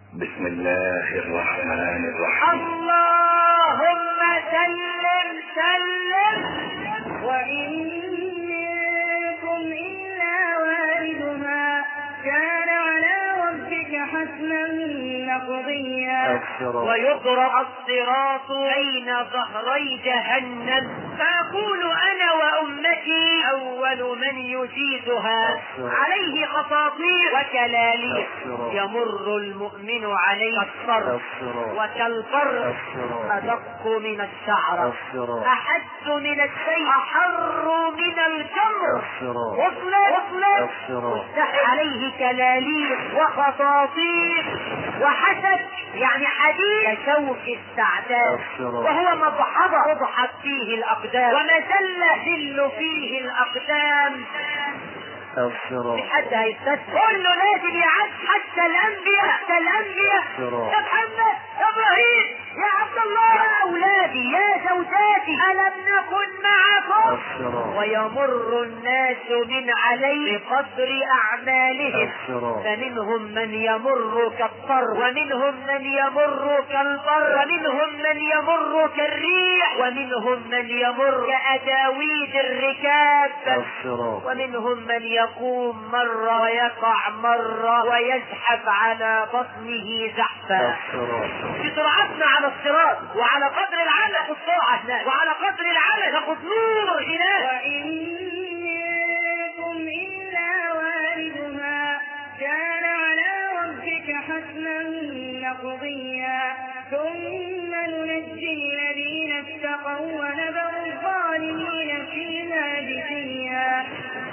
بسم الله الرحمن الرحيم اللهم سلم سلم وإن منكم إلا واردها كان على ربك حتما مقضيا ويضرب الصراط بين ظهري جهنم فأقول أنا وأمتي أول من يجيزها عليه قطاطير وكلاليب يمر المؤمن عليه كالصر وكالبر أدق من الشعر أحد من السيف أحر من الجمر وصلت وصلت تفتح عليه كلاليب وخطاطيف وحسد يعني حديد كشوك السعدان وهو مضحضة تضحك فيه الأقدام ومزلة ذل فيه الأقدام أبشروا مش حد هيستسلم كله لازم يعد حتى الانبياء حتى الانبياء أبشروا. يا محمد يا ابراهيم يا عبد الله يا اولادي يا زوجاتي الم نكن معكم أبشروا ويمر الناس من عليه بقدر اعمالهم أبشروا فمنهم من يمر كالطر ومنهم من يمر كالبر ومنهم من يمر كالريح ومنهم من يمر كأداويد الركاب أبشروا ومنهم من يقوم مرة ويقع مرة ويزحف على بطنه زحفا أبشروا في سرعتنا على الصراط وعلى قدر العمل ناخد سرعة هناك وعلى قدر العمل ناخد نور هناك وإن منكم إلا واردها كان على ربك حتما مقضيا ثم ننجي الذين اتقوا ونذر الظالمين فيها جثيا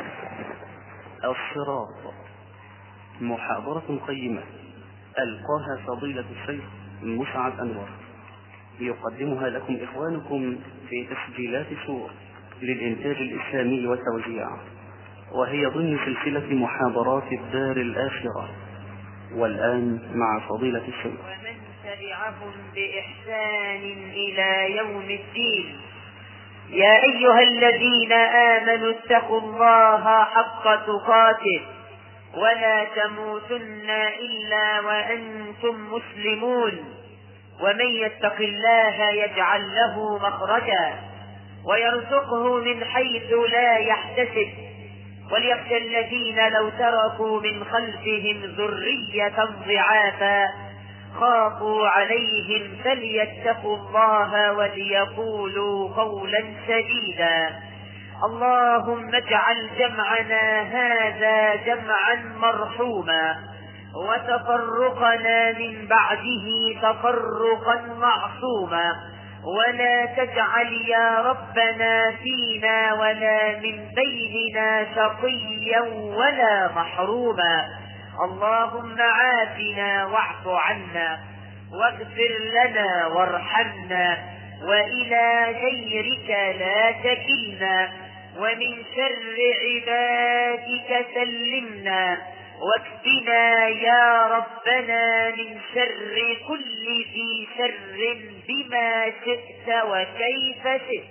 الصراط محاضرة قيمة ألقاها فضيلة الشيخ مسعد أنور يقدمها لكم إخوانكم في تسجيلات سور للإنتاج الإسلامي والتوزيع وهي ضمن سلسلة محاضرات الدار الآخرة والآن مع فضيلة الشيخ ومن تبعهم بإحسان إلى يوم الدين يا أيها الذين آمنوا اتقوا الله حق تقاته ولا تموتن إلا وأنتم مسلمون ومن يتق الله يجعل له مخرجا ويرزقه من حيث لا يحتسب وليخشى الذين لو تركوا من خلفهم ذرية ضعافا خافوا عليهم فليتقوا الله وليقولوا قولا سديدا اللهم اجعل جمعنا هذا جمعا مرحوما وتفرقنا من بعده تفرقا معصوما ولا تجعل يا ربنا فينا ولا من بيننا شقيا ولا محروما اللهم عافنا واعف عنا واغفر لنا وارحمنا والى غيرك لا تكلنا ومن شر عبادك سلمنا واكفنا يا ربنا من شر كل ذي شر بما شئت وكيف شئت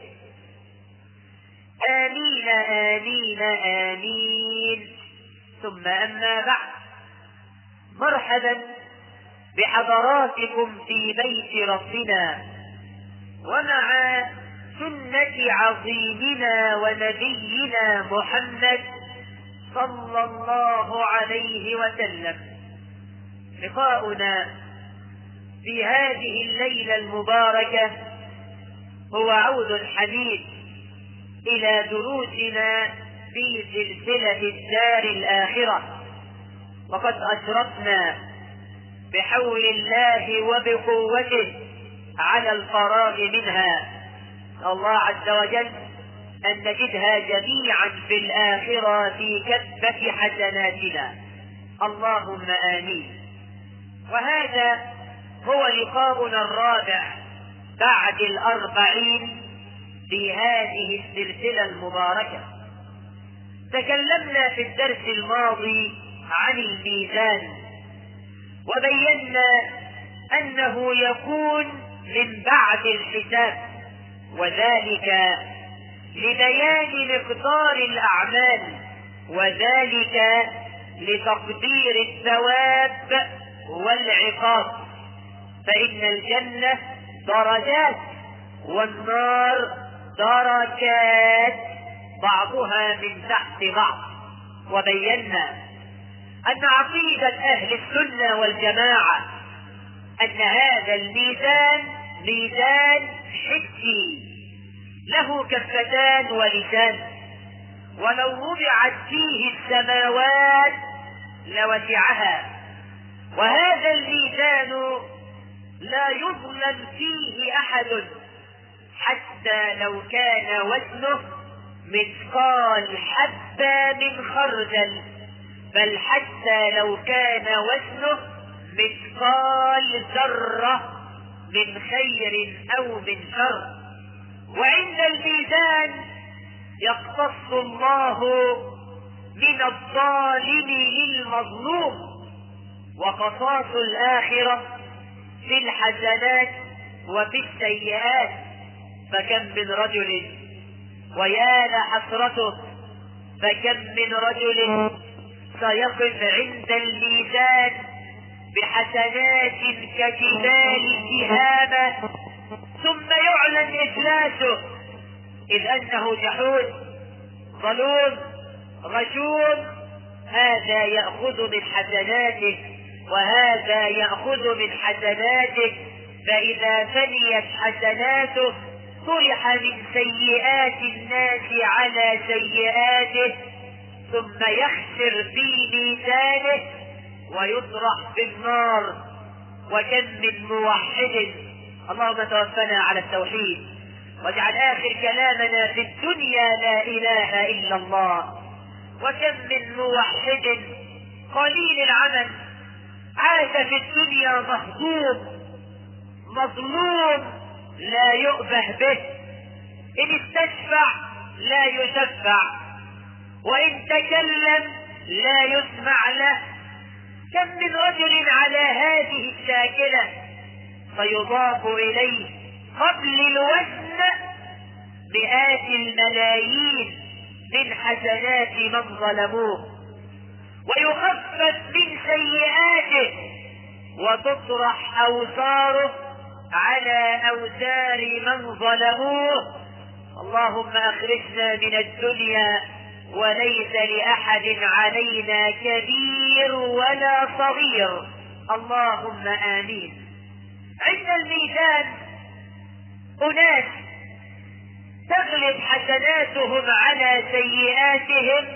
آمين آمين آمين ثم أما بعد مرحبا بحضراتكم في بيت ربنا ومع سنة عظيمنا ونبينا محمد صلى الله عليه وسلم لقاؤنا في هذه الليلة المباركة هو عود حميد إلى دروسنا في سلسلة الدار الآخرة وقد أشرفنا بحول الله وبقوته على الفراغ منها الله عز وجل أن نجدها جميعا في الآخرة في كفة حسناتنا اللهم آمين وهذا هو لقاؤنا الرابع بعد الأربعين في هذه السلسلة المباركة تكلمنا في الدرس الماضي عن الميزان وبينا أنه يكون من بعد الحساب وذلك لبيان مقدار الأعمال وذلك لتقدير الثواب والعقاب فإن الجنة درجات والنار دركات بعضها من تحت بعض وبينا أن عقيدة أهل السنة والجماعة أن هذا الميزان ميزان حسي له كفتان ولسان ولو وضعت فيه السماوات لوسعها وهذا الميزان لا يظلم فيه أحد حتى لو كان وزنه مثقال حبة من خردل بل حتى لو كان وزنه مثقال ذرة من خير أو من شر وعند الميزان يقتص الله من الظالم للمظلوم وقصاص الآخرة في الحسنات وفي السيئات فكم من رجل ويا لحسرته فكم من رجل سيقف عند الميزان بحسنات كجبال تهامة ثم يعلن إفلاسه إذ أنه جحود ظلوم غشوم هذا يأخذ من حسناته وهذا يأخذ من حسناته فإذا فنيت حسناته طرح من سيئات الناس على سيئاته ثم يخسر في ميزانه ويطرح في النار وكم من موحد اللهم توفنا على التوحيد واجعل آخر كلامنا في الدنيا لا إله إلا الله وكم من موحد قليل العمل عاش في الدنيا مهضوم مظلوم لا يؤبه به إن استشفع لا يشفع وإن تكلم لا يسمع له كم من رجل على هذه الشاكلة فيضاف إليه قبل الوزن مئات الملايين من حسنات من ظلموه ويخفف من سيئاته وتطرح أوزاره على أوزار من ظلموه اللهم أخرجنا من الدنيا وليس لأحد علينا كبير ولا صغير اللهم آمين عند الميزان أناس تغلب حسناتهم على سيئاتهم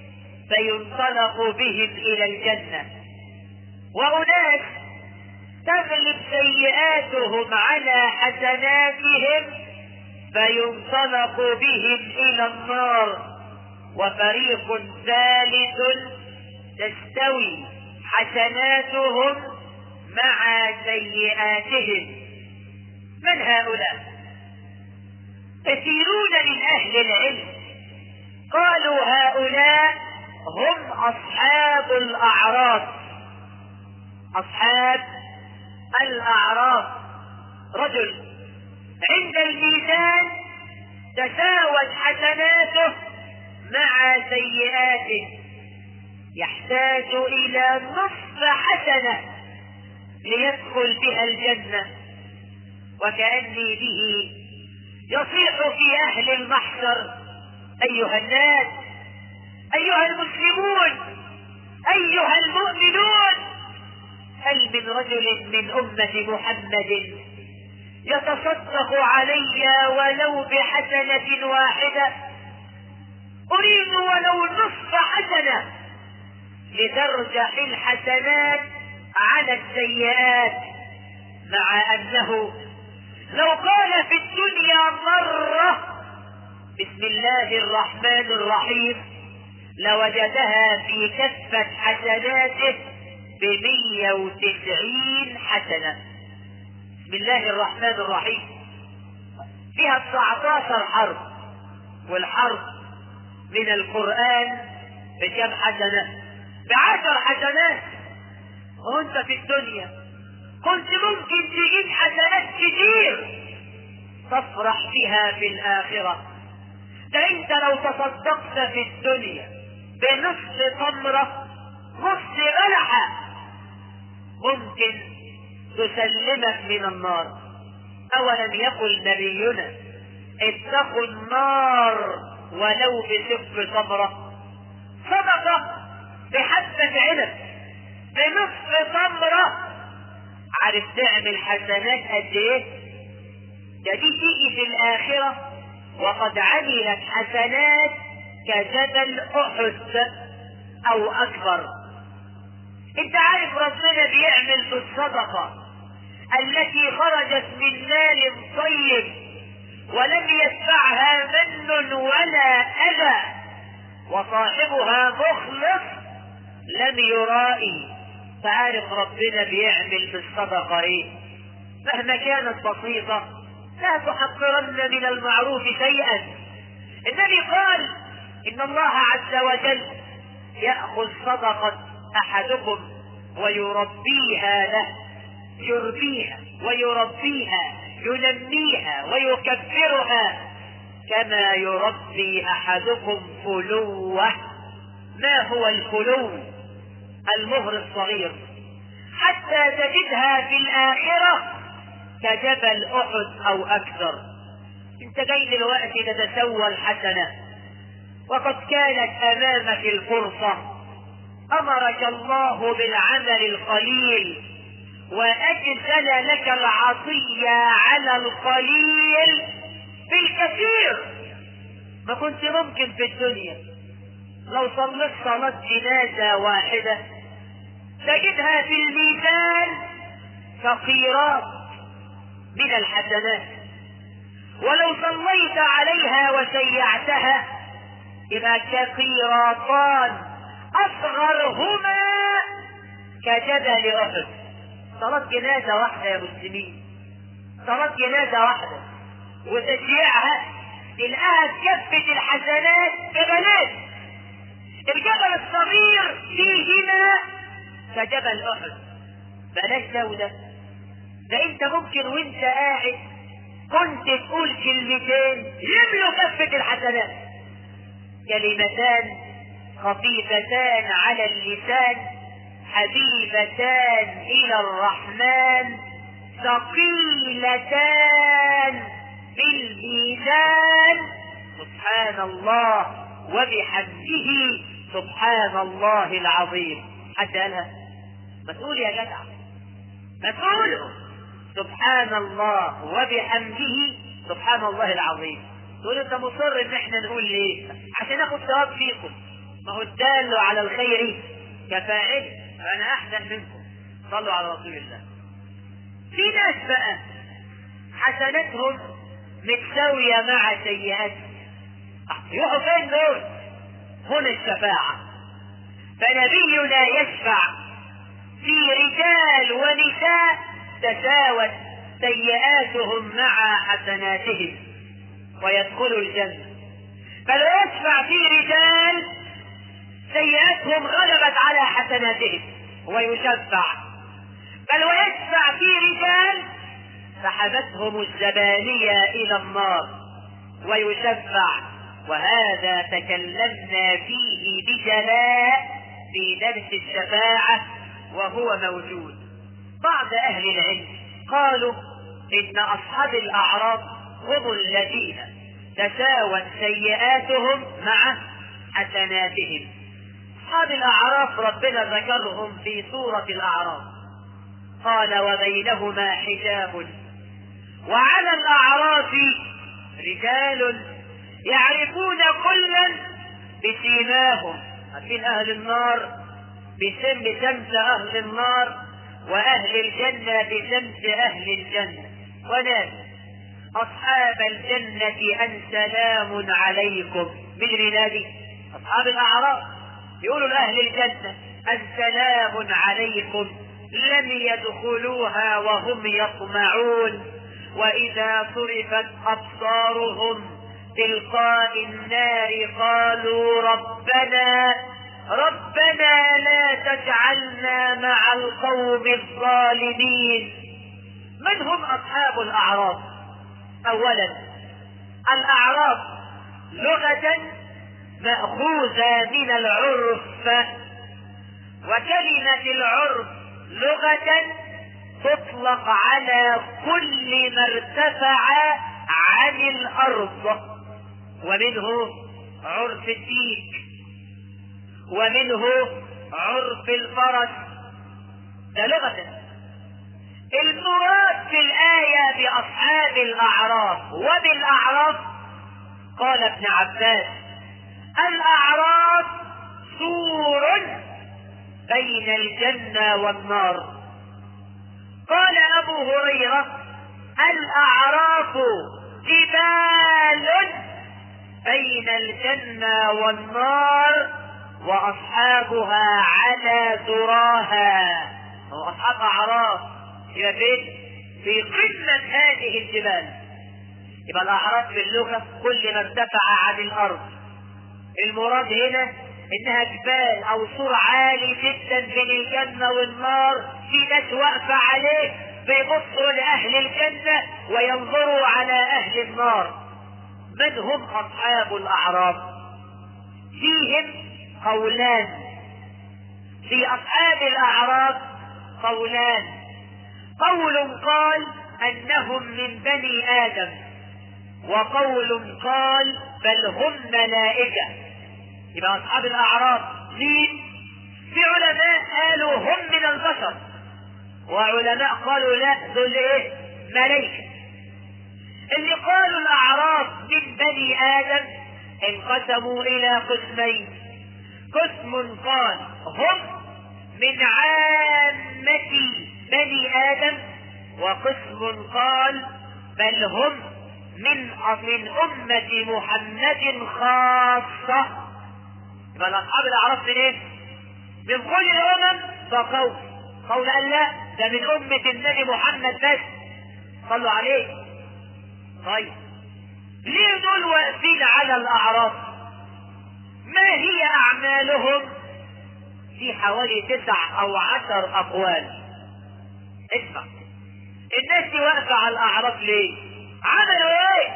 فينطلق بهم إلى الجنة وأناس تغلب سيئاتهم على حسناتهم فينطلق بهم إلى النار وفريق ثالث تستوي حسناتهم مع سيئاتهم من هؤلاء كثيرون من أهل العلم قالوا هؤلاء هم أصحاب الأعراف أصحاب الأعراف رجل عند الميزان تساوت حسناته مع سيئاته يحتاج إلى نصف حسنة ليدخل بها الجنة وكأني به يصيح في أهل المحشر أيها الناس أيها المسلمون أيها المؤمنون هل من رجل من أمة محمد يتصدق علي ولو بحسنة واحدة أريد ولو نصف حسنة لترجح الحسنات على السيئات مع أنه لو قال في الدنيا مرة بسم الله الرحمن الرحيم لوجدها في كفة حسناته بمية وتسعين حسنة بسم الله الرحمن الرحيم فيها 19 حرف والحرف من القرآن بكم حسنة بعشر حسنات وانت في الدنيا كنت ممكن تجيب حسنات كتير تفرح بها في الآخرة ده انت لو تصدقت في الدنيا بنصف تمرة نصف بلحة ممكن تسلمك من النار أولم يقل نبينا اتقوا النار ولو بسف تمرة صدقة بحبة عنب بنصف تمرة عارف تعمل حسنات قد ايه؟ ده دي تيجي في الآخرة وقد عملت حسنات كجبل أحد أو أكبر انت عارف ربنا بيعمل بالصدقة التي خرجت من مال طيب ولم يدفعها من ولا أذى وصاحبها مخلص لم يرائي فعارف ربنا بيعمل بالصدقة ايه مهما كانت بسيطة لا تحقرن من المعروف شيئا النبي قال ان الله عز وجل يأخذ صدقة احدكم ويربيها له يربيها ويربيها ينميها ويكبرها كما يربي احدكم فلوه ما هو الفلو المهر الصغير حتى تجدها في الاخره كجبل احد او اكثر انت جاي دلوقتي تتسوى الحسنه وقد كانت امامك الفرصه امرك الله بالعمل القليل واجزل لك العطيه على القليل بالكثير ما كنت ممكن في الدنيا لو صليت صلاة جنازة واحدة تجدها في الميزان كقيراط من الحسنات ولو صليت عليها وشيعتها يبقى كقيراطان أصغرهما كجبل أحد صلاة جنازة واحدة يا مسلمين صلاة جنازة واحدة وتشييعها تلقاها كفة الحسنات جبلات الجبل الصغير فيهما كجبل احد بلاش دولة ده انت ممكن وانت قاعد كنت تقول كلمتين يملوا كفة الحسنات كلمتان خفيفتان على اللسان حبيبتان الى الرحمن ثقيلتان بالميزان سبحان الله وبحمده سبحان الله العظيم حد قالها مسؤول يا جدع مسؤول سبحان الله وبحمده سبحان الله العظيم تقول انت مصر ان احنا نقول ليه عشان ناخد ثواب فيكم ما هو الدال على الخير كفاعل فانا احسن منكم صلوا على رسول الله في ناس بقى حسناتهم متساوية مع سيئاتهم يروحوا فين دول؟ هنا الشفاعة فنبينا يشفع في رجال ونساء تساوت سيئاتهم مع حسناتهم ويدخلوا الجنة بل ويشفع في رجال سيئاتهم غلبت على حسناتهم ويشفع بل ويشفع في رجال سحبتهم الزبانية إلى النار ويشفع وهذا تكلمنا فيه بجلاء في درس الشفاعة وهو موجود بعض أهل العلم قالوا إن أصحاب الأعراض هم الذين تساوت سيئاتهم مع حسناتهم أصحاب الأعراف ربنا ذكرهم في سورة الأعراف قال وبينهما حجاب وعلى الأعراف رجال يعرفون كلا بسيماهم عارفين أهل النار بسم شمس أهل النار وأهل الجنة بشمس أهل الجنة وناس أصحاب الجنة أن سلام عليكم من ينادي أصحاب الأعراف يقولوا لأهل الجنة أن سلام عليكم لم يدخلوها وهم يطمعون وإذا صرفت أبصارهم تلقاء النار قالوا ربنا ربنا لا تجعلنا مع القوم الظالمين من هم أصحاب الأعراف أولا الأعراف لغة مأخوذة من العرف وكلمة العرف لغة تطلق على كل ما ارتفع عن الارض ومنه عرف الديك ومنه عرف الفرس ده لغة المراد في الآية بأصحاب الأعراف وبالأعراف قال ابن عباس الأعراف سور بين الجنة والنار قال أبو هريرة الأعراف جبال بين الجنة والنار وأصحابها على ذراها هو أصحاب أعراف يبقى فين؟ في قمة هذه الجبال يبقى الأعراف في اللغة كل ما ارتفع عن الأرض المراد هنا إنها جبال أو سور عالي جدا بين الجنة والنار في ناس واقفة عليه بيبصوا لأهل الجنة وينظروا على أهل النار من هم أصحاب الأعراف فيهم قولان في أصحاب الأعراف قولان قول قال أنهم من بني آدم وقول قال بل هم ملائكة يبقى أصحاب الأعراف مين؟ في علماء قالوا هم من البشر وعلماء قالوا لا دول ايه؟ ملائكة اللي قالوا الأعراف من بني آدم انقسموا إلى قسمين قسم قال هم من عامة بني آدم وقسم قال بل هم من من أمة محمد خاصة يبقى أصحاب الأعراف من إيه؟ من كل الأمم فقول قول قال لا ده من أمة النبي محمد بس صلوا عليه طيب ليه دول واقفين على الأعراف ما هي أعمالهم في حوالي تسع أو عشر أقوال اسمع الناس دي واقفة على الأعراف ليه عملوا ايه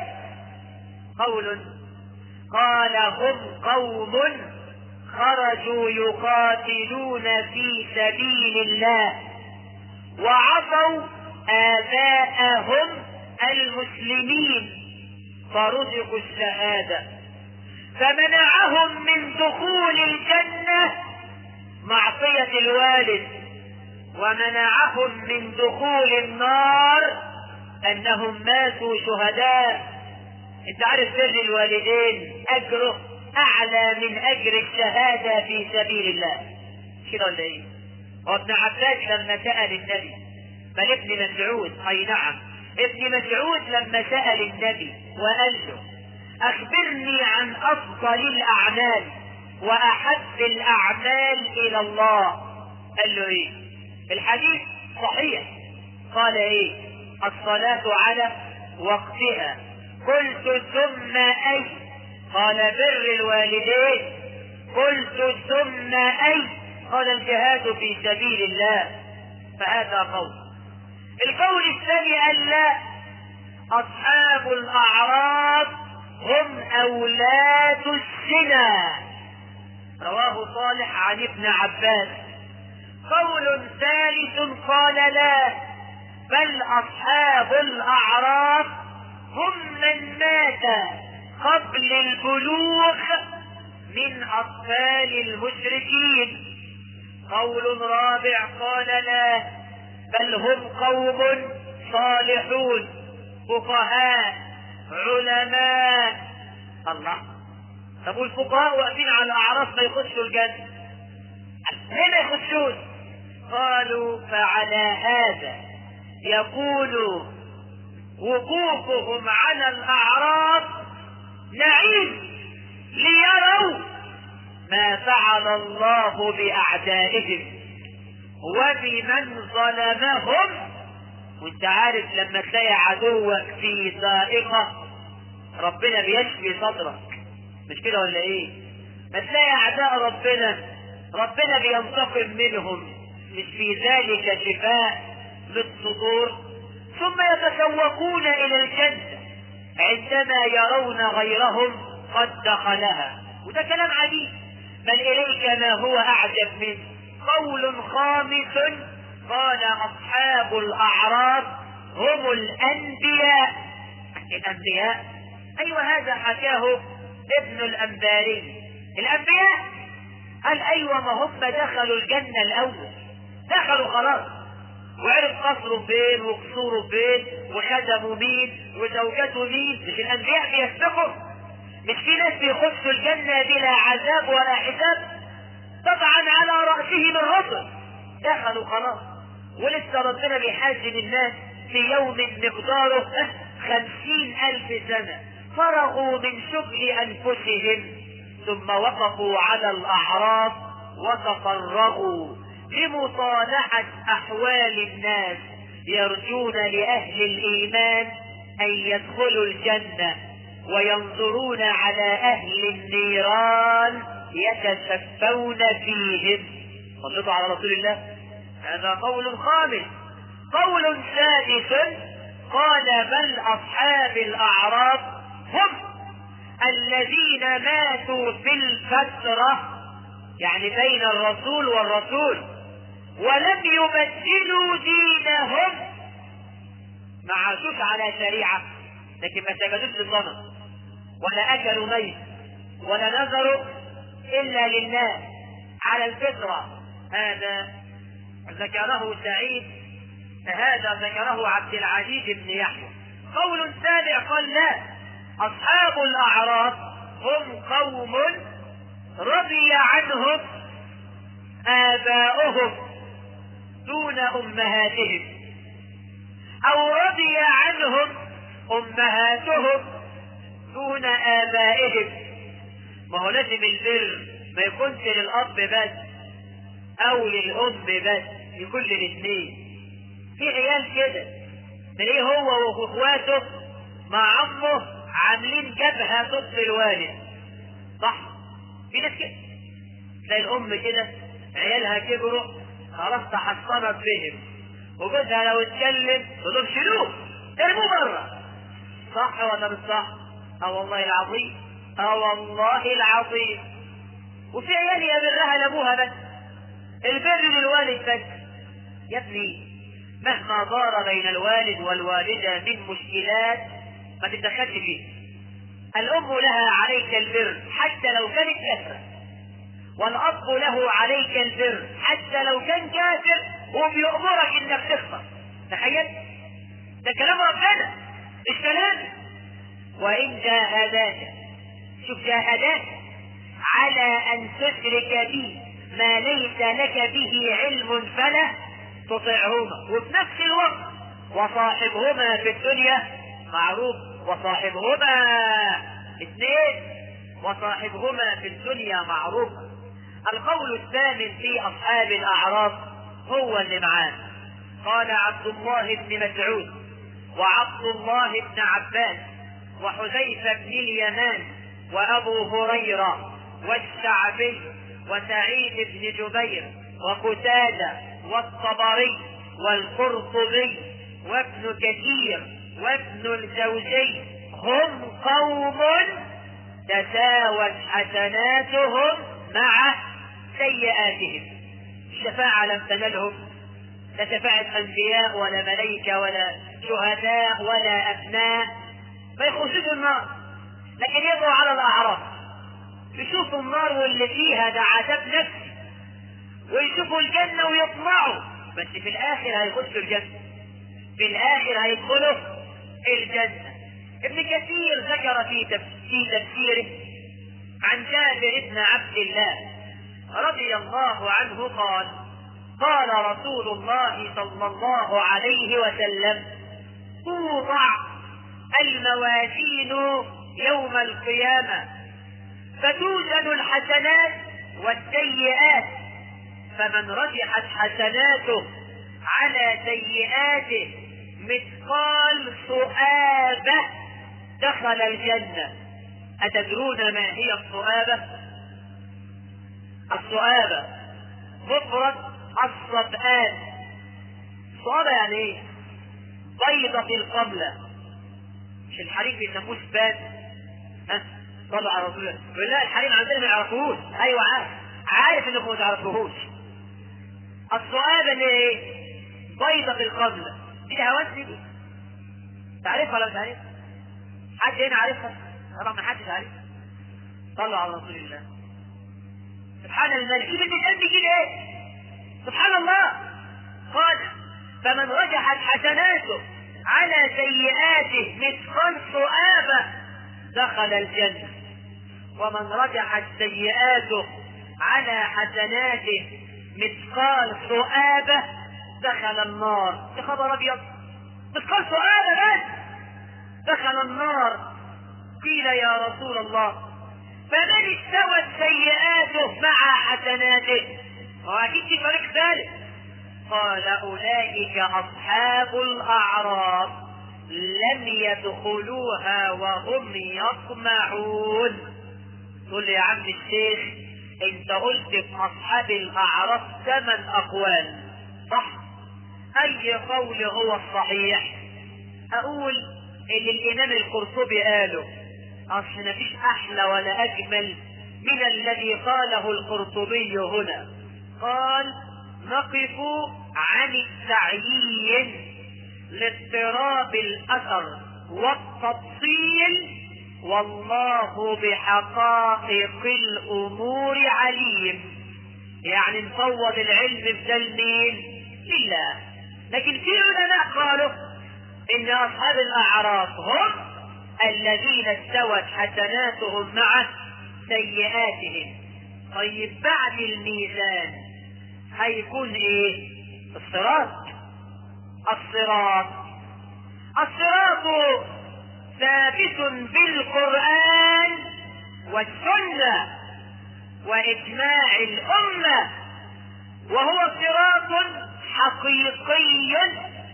قول قال هم قوم خرجوا يقاتلون في سبيل الله وعصوا آباءهم المسلمين فرزقوا الشهادة فمنعهم من دخول الجنة معصية الوالد ومنعهم من دخول النار انهم ماتوا شهداء انت عارف بر الوالدين اجره اعلى من اجر الشهادة في سبيل الله كده ولا ايه هو ابن عباس لما سأل النبي بل ابن مسعود اي نعم ابن مسعود لما سأل النبي وقال له اخبرني عن افضل الاعمال واحب الاعمال الى الله قال له ايه الحديث صحيح قال ايه الصلاة على وقتها قلت ثم اي قال بر الوالدين قلت ثم اي قال الجهاد في سبيل الله فهذا قول القول الثاني قال لا اصحاب الاعراف هم اولاد الزنا رواه صالح عن ابن عباس قول ثالث قال لا بل اصحاب الاعراف هم من مات قبل البلوغ من اطفال المشركين قول رابع قال لا بل هم قوم صالحون فقهاء علماء الله طب والفقهاء واقفين على الاعراف ما يخشوا الجنه ليه ما يخشون قالوا فعلى هذا يكون وقوفهم على الاعراف نعيم ليروا ما فعل الله باعدائهم وبمن ظلمهم وانت عارف لما تلاقي عدوك في ضائقة ربنا بيشفي صدرك مش كده ولا ايه ما تلاقي اعداء ربنا ربنا بينتقم منهم مش في ذلك شفاء للصدور ثم يتشوقون الى الجنة عندما يرون غيرهم قد دخلها وده كلام عجيب بل اليك ما هو اعجب منه قول خامس قال أصحاب الأعراف هم الأنبياء الأنبياء أيوة هذا حكاه ابن الأنباري الأنبياء قال أيوة ما هم دخلوا الجنة الأول دخلوا خلاص وعرف قصره فين وقصوره فين وخدمه مين وزوجته مين مش الأنبياء بيسبقوا مش في ناس بيخشوا الجنة بلا عذاب ولا حساب طبعا على رأسهم الرسل دخلوا خلاص ولسه ربنا بيحاسب الناس في يوم مقداره خمسين ألف سنة فرغوا من شغل أنفسهم ثم وقفوا على الأعراف وتفرغوا لمصالحة أحوال الناس يرجون لأهل الإيمان أن يدخلوا الجنة وينظرون على أهل النيران يتشفون فيهم صلوا على رسول الله هذا قول خامس قول سادس قال بل أصحاب الأعراف هم الذين ماتوا في الفترة يعني بين الرسول والرسول ولم يبدلوا دينهم ما عاشوش على شريعة لكن ما سجدوش للصنم ولا أكلوا ميت ولا نذروا إلا لله على الفطرة هذا ذكره سعيد هذا ذكره عبد العزيز بن يحيى قول سابع قال لا أصحاب الأعراف هم قوم رضي عنهم آباؤهم دون أمهاتهم أو رضي عنهم أمهاتهم دون آبائهم ما هو لازم البر ما يكونش للأب بس أو للأم بس يكون للاثنين في عيال كده تلاقيه هو واخواته مع عمه عاملين جبهة ضد الوالد صح في ناس كده تلاقي الأم كده عيالها كبروا خلاص تحصنت بهم وجوزها لو اتكلم تقول شيلوه ارموه بره صح ولا مش صح؟ اه والله العظيم اه والله العظيم وفي عيال يبرها لابوها بس البر للوالد بس يا ابني مهما دار بين الوالد والوالدة من مشكلات ما تتدخلش فيه الأم لها عليك البر حتى لو كانت كافرة والأب له عليك البر حتى لو كان كافر وبيأمرك إنك تخطأ تخيل ده كلام ربنا مش كلام وإن جاهداك شوف جاهداك على أن تشرك بي ما ليس لك به علم فلا تطعهما وفي نفس الوقت وصاحبهما في الدنيا معروف وصاحبهما اثنين وصاحبهما في الدنيا معروف القول الثامن في أصحاب الأعراف هو اللي معاه قال عبد الله بن مسعود وعبد الله بن عباس وحذيفة بن اليمان وأبو هريرة والشعبي وسعيد بن جبير وقتادة والطبري والقرطبي وابن كثير وابن الجوزي هم قوم تساوت حسناتهم مع سيئاتهم الشفاعة لم تنلهم لا شفاعة أنبياء ولا ملائكة ولا شهداء ولا أبناء ما يخشوش النار لكن يقعوا على الأعراف يشوفوا النار واللي فيها ده عذاب نفسي ويشوفوا الجنة ويطمعوا بس في الآخر هيخشوا الجنة في الآخر هيدخلوا الجنة ابن كثير ذكر في في تفسيره عن جابر بن عبد الله رضي الله عنه قال قال رسول الله صلى الله عليه وسلم توضع الموازين يوم القيامة فتوزن الحسنات والسيئات فمن رجحت حسناته على سيئاته مثقال صؤابة دخل الجنة أتدرون ما هي الصؤابة؟ الصؤابة مفرد الصبآن الصؤابة يعني ايه؟ بيضة القملة مش الحريم بيسموه سبان ها صلوا على رسول الله يقول لا الحريم عندنا ما يعرفوهوش ايوه عارف عارف انكم ما تعرفوهوش الصؤابة اللي ايه؟ بيضة القبلة دي الهوان دي تعرفها ولا مش عارفها؟ حد هنا عارفها؟ طبعا ما حدش عارفها صلوا على رسول الله سبحان الملك شوف المثال بيجي ايه؟ سبحان الله قال فمن رجحت حسناته على سيئاته مثقال ذؤابة دخل الجنة ومن رجحت سيئاته على حسناته مثقال ذؤابة دخل النار يا خبر ابيض مثقال ذؤابة بس دخل النار قيل يا رسول الله فمن استوت سيئاته مع حسناته واكيد في فريق ثالث قال اولئك اصحاب الاعراف لم يدخلوها وهم يطمعون تقول يا عم الشيخ انت قلت في اصحاب الاعراف ثمان اقوال صح اي قول هو الصحيح اقول اللي الامام القرطبي قاله اصل مفيش احلى ولا اجمل من الذي قاله القرطبي هنا قال نقف عن التعيين لاضطراب الاثر والتفصيل والله بحقائق الامور عليم يعني نفوض العلم بدل مين لله لكن في علماء قالوا ان اصحاب الاعراف هم الذين استوت حسناتهم مع سيئاتهم طيب بعد الميزان هيكون ايه الصراط الصراط الصراط ثابت بالقرآن والسنة وإجماع الأمة وهو صراط حقيقي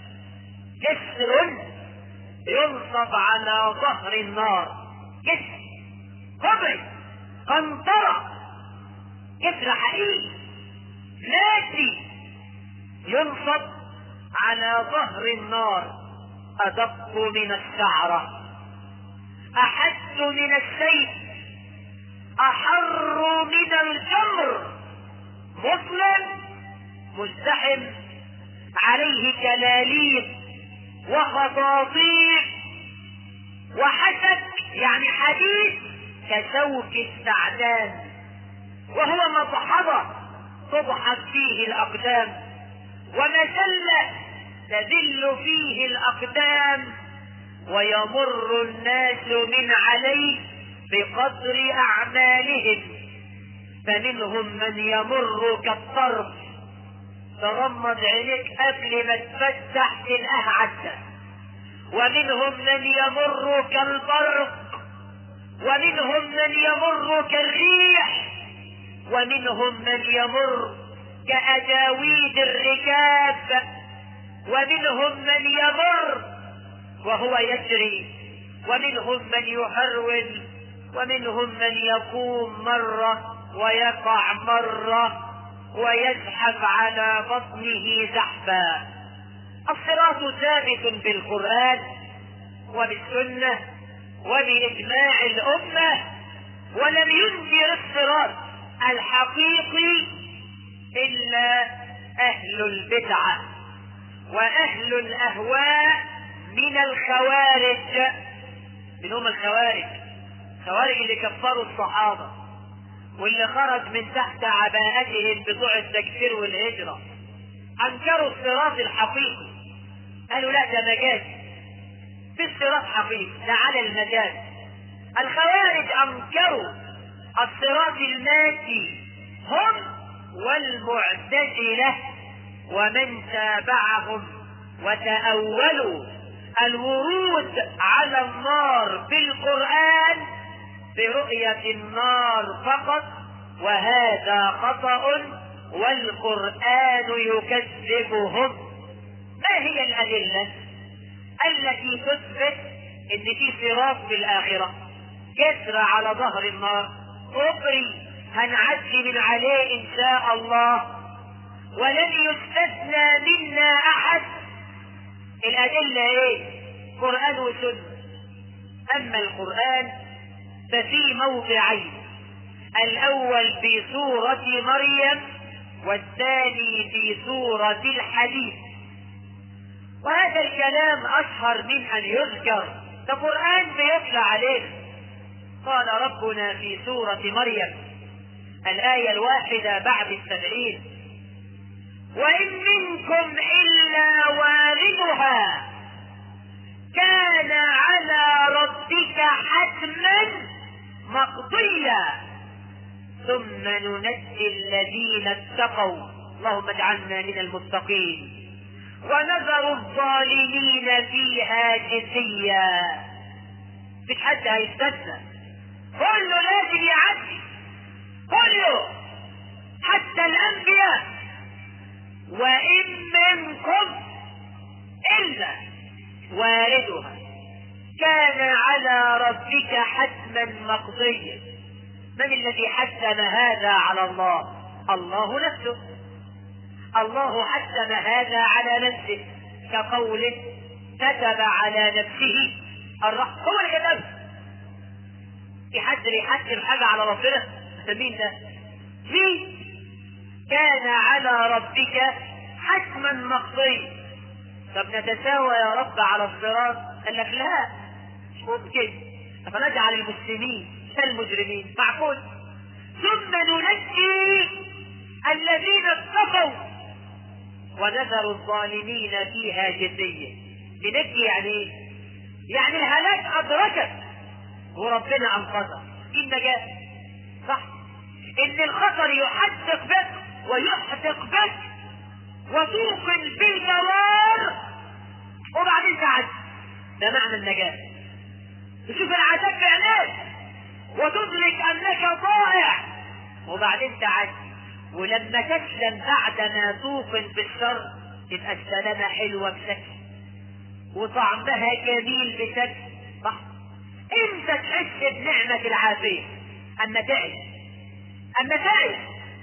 جسر ينصب على ظهر النار جسر قبري قنطرة جسر حقيقي ماشي ينصب على ظهر النار أدق من الشعرة أحد من السيف أحر من الجمر مسلم مزدحم عليه كلاليب وخطاطيف وحسك يعني حديد كسوك السعدان وهو مصحبة تضحك فيه الأقدام ومسلة تذل فيه الأقدام ويمر الناس من عليه بقدر أعمالهم فمنهم من يمر كالطرف تغمض عينيك قبل ما تفتح تلقاه عدى ومنهم من يمر كالبرق ومنهم من يمر كالريح ومنهم من يمر كأجاويد الركاب ومنهم من يمر وهو يجري ومنهم من يهرول ومنهم من يقوم مرة ويقع مرة ويزحف على بطنه زحفا الصراط ثابت بالقرآن وبالسنة وبإجماع الأمة ولم ينكر الصراط الحقيقي إلا أهل البدعة وأهل الأهواء من الخوارج من هم الخوارج الخوارج اللي كفروا الصحابة واللي خرج من تحت عباءتهم بتوع التكفير والهجرة أنكروا الصراط الحقيقي قالوا لا ده مجاز في الصراط حقيقي ده على المجاز الخوارج أنكروا الصراط المادي هم والمعتزلة ومن تابعهم وتأولوا الورود على النار في القرآن برؤية النار فقط وهذا خطأ والقرآن يكذبهم ما هي الأدلة التي تثبت ان في صراط في الآخرة جسر على ظهر النار أبري هنعدي من عليه إن شاء الله ولن يستثنى منا أحد الأدلة إيه؟ قرآن وسنة أما القرآن ففي موضعين الأول في سورة مريم والثاني في سورة الحديث وهذا الكلام أشهر من أن يذكر ده قرآن بيتلى عليه قال ربنا في سورة مريم الآية الواحدة بعد السبعين وإن منكم إلا واردها كان على ربك حتما مقضيا ثم ننجي الذين اتقوا اللهم اجعلنا من المتقين ونذر الظالمين فيها جثيا مش حد هيستثنى كله لازم يعدي كله حتى الانبياء وان منكم الا واردها كان على ربك حتما مقضيا من الذي حتم هذا على الله الله نفسه الله حتم هذا على نفسه كقوله كتب على نفسه الرحمة هو اللي كتبها في حد بيحتم حاجة على ربنا مين ده؟ مين؟ كان على ربك حتما مقضي طب نتساوى يا رب على الصراط قال لك لا مش ممكن فنجعل المسلمين كالمجرمين معقول ثم ننجي الذين اتقوا ونذر الظالمين فيها جثية ننجي يعني ايه؟ يعني الهلاك أدركت وربنا أنقذك دي النجاة صح إن الخطر يحدق بك ويحدق بك وتوقن بالجوار وبعدين تعد ده معنى النجاة تشوف العذاب في عينيك وتدرك أنك ضائع وبعدين تعد ولما تسلم بعد ما توقن بالشر تبقى السلامة حلوة بشكل وطعمها جميل بشكل صح انت تحس بنعمة العافية اما تعيش اما تعيش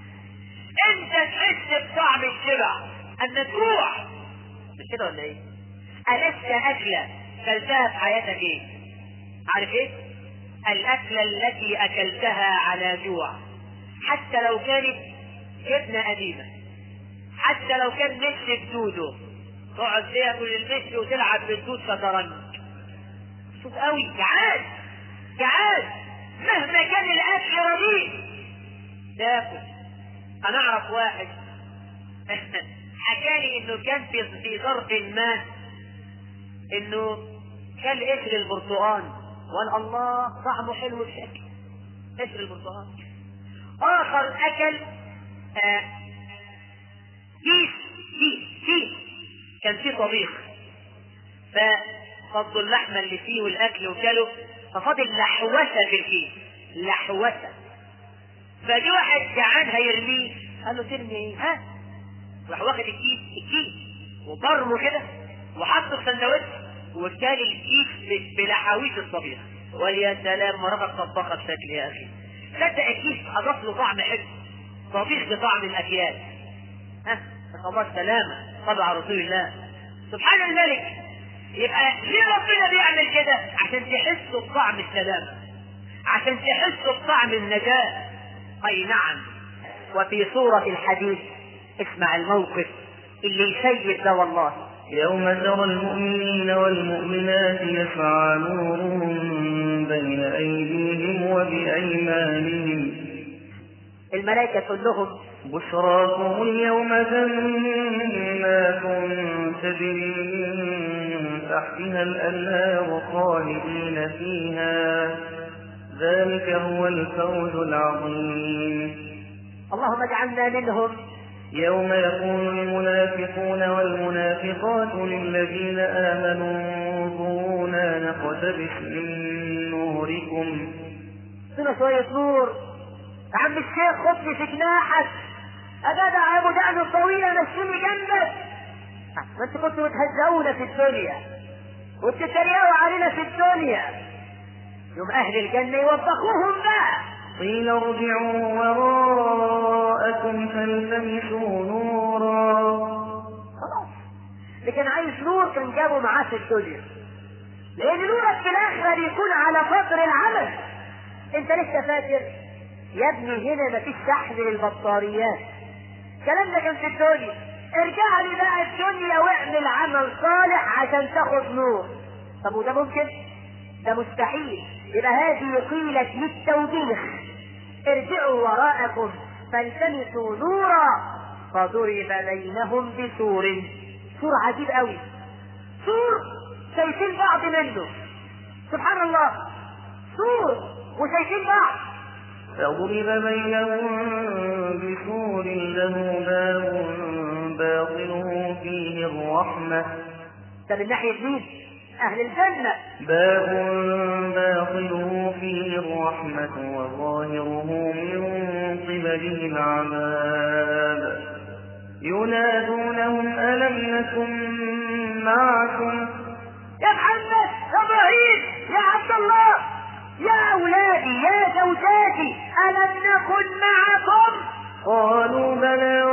انت تحس بطعم الشبع اما تجوع مش كده ولا ايه؟ ألست أكلة كلتها في حياتك ايه؟ عارف ايه؟ الأكلة التي أكلتها على جوع حتى لو كانت جبنة قديمة حتى لو كان مش بدوده تقعد تاكل المشي وتلعب بالدود شطرنج مبسوط قوي جعان جعان مهما كان الاكل رديء تاكل انا اعرف واحد حكالي انه كان في في ظرف ما انه كان قشر البرتقال وقال الله طعمه حلو بشكل قشر البرتقال اخر اكل آه كيس كيس كيس كان فيه طبيخ ففضوا اللحمة اللي فيه والأكل وكله ففضل لحوسة في الكيس لحوسة فجي واحد جعان هيرميه قال له ترمي ايه؟ ها؟ راح واخد الكيس الكيس وبرمه كده وحطه في سندوتش وكان الكيس بلحاويش الطبيخ ويا سلام مرقة طبخة بشكل يا أخي صدق الكيس أضاف له طعم حلو طبيخ بطعم الأكياس ها الله السلامة طبع رسول الله سبحان الملك يبقى ليه ربنا بيعمل كده عشان تحسوا بطعم السلامة عشان تحسوا بطعم النجاة اي نعم وفي سورة الحديث اسمع الموقف اللي يسيد ده والله يوم ترى المؤمنين والمؤمنات يسعى نورهم بين أيديهم وبأيمانهم الملائكة تقول لهم بشراكم اليوم جنات تجري من تحتها الأنهار خالدين فيها ذلك هو الفوز العظيم اللهم اجعلنا منهم يوم يقول المنافقون والمنافقات للذين آمنوا انظرونا نقتبس من نوركم هنا شوية نور يا عم الشيخ خدني في جناحك أجدع يا أبو دقن الطويلة مشيني جنبك ما أنت كنتوا بتهزقونا في الدنيا وبتتريقوا علينا في الدنيا يوم أهل الجنة يوبخوهم بقى قيل ارجعوا وراءكم فالتمسوا نورا خلاص اللي كان عايز نور كان جابه معاه في الدنيا لأن نورك في الآخرة بيكون على قدر العمل أنت لسه فاكر يا ابني هنا مفيش شحن للبطاريات الكلام ده كان في الدنيا ارجع لي بقى الدنيا واعمل عمل صالح عشان تاخد نور طب وده ممكن ده مستحيل يبقى هذه قيلت للتوبيخ ارجعوا وراءكم فالتمسوا نورا فضرب بينهم بسور سور عجيب قوي سور شايفين بعض منه سبحان الله سور وشايفين بعض فضرب بينهم بسور له باب باطنه فيه الرحمة ده من ناحية مين؟ أهل الجنة باب باطنه فيه الرحمة وظاهره من قبله العذاب ينادونهم ألم نكن معكم يا محمد يا إبراهيم يا عبد الله يا أولادي يا زوجاتي ألم نكن معكم قالوا بلى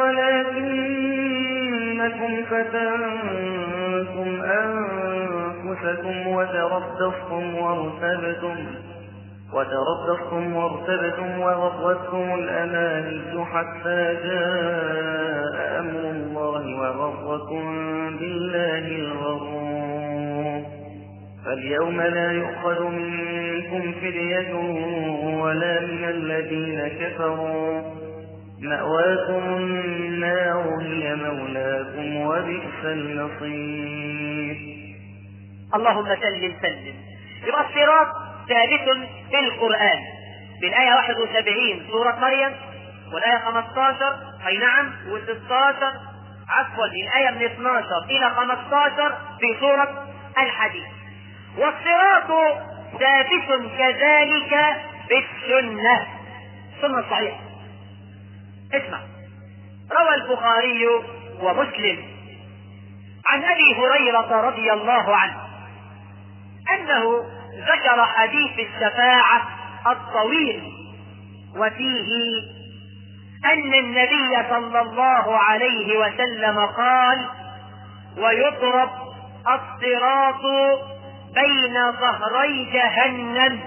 ولكنكم فتنتم أنفسكم وتربصتم وارتبتم وتربصتم وارتبتم وغرتكم الأماني حتى جاء أمر الله وغركم بالله الغرور فاليوم لا يؤخذ منكم فدية ولا من الذين كفروا مأواكم النار هي مولاكم وبئس المصير اللهم سلم سلم يبقى الصراط ثابت في القرآن بالآية 71 سورة مريم والآية 15 أي نعم و16 عفوا الآية من 12 إلى 15 في سورة الحديث والصراط ثابت كذلك في السنة السنة الصحيحة اسمع روى البخاري ومسلم عن ابي هريره رضي الله عنه انه ذكر حديث الشفاعه الطويل وفيه ان النبي صلى الله عليه وسلم قال ويضرب الصراط بين ظهري جهنم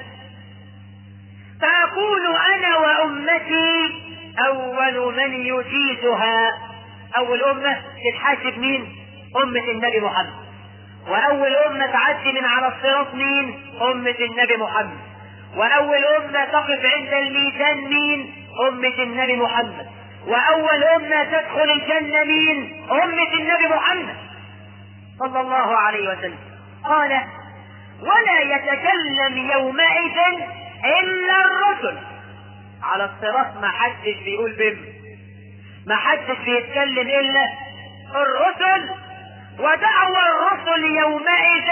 فاكون انا وامتي اول من يجيزها اول امه تتحاسب مين امه النبي محمد واول امه تعدي من على الصراط مين امه النبي محمد واول امه تقف عند الميزان مين امه النبي محمد واول امه تدخل الجنه مين امه النبي محمد صلى الله عليه وسلم قال ولا يتكلم يومئذ الا الرسل على الصراط ما حدش بيقول بم ما حدش بيتكلم الا الرسل ودعوى الرسل يومئذ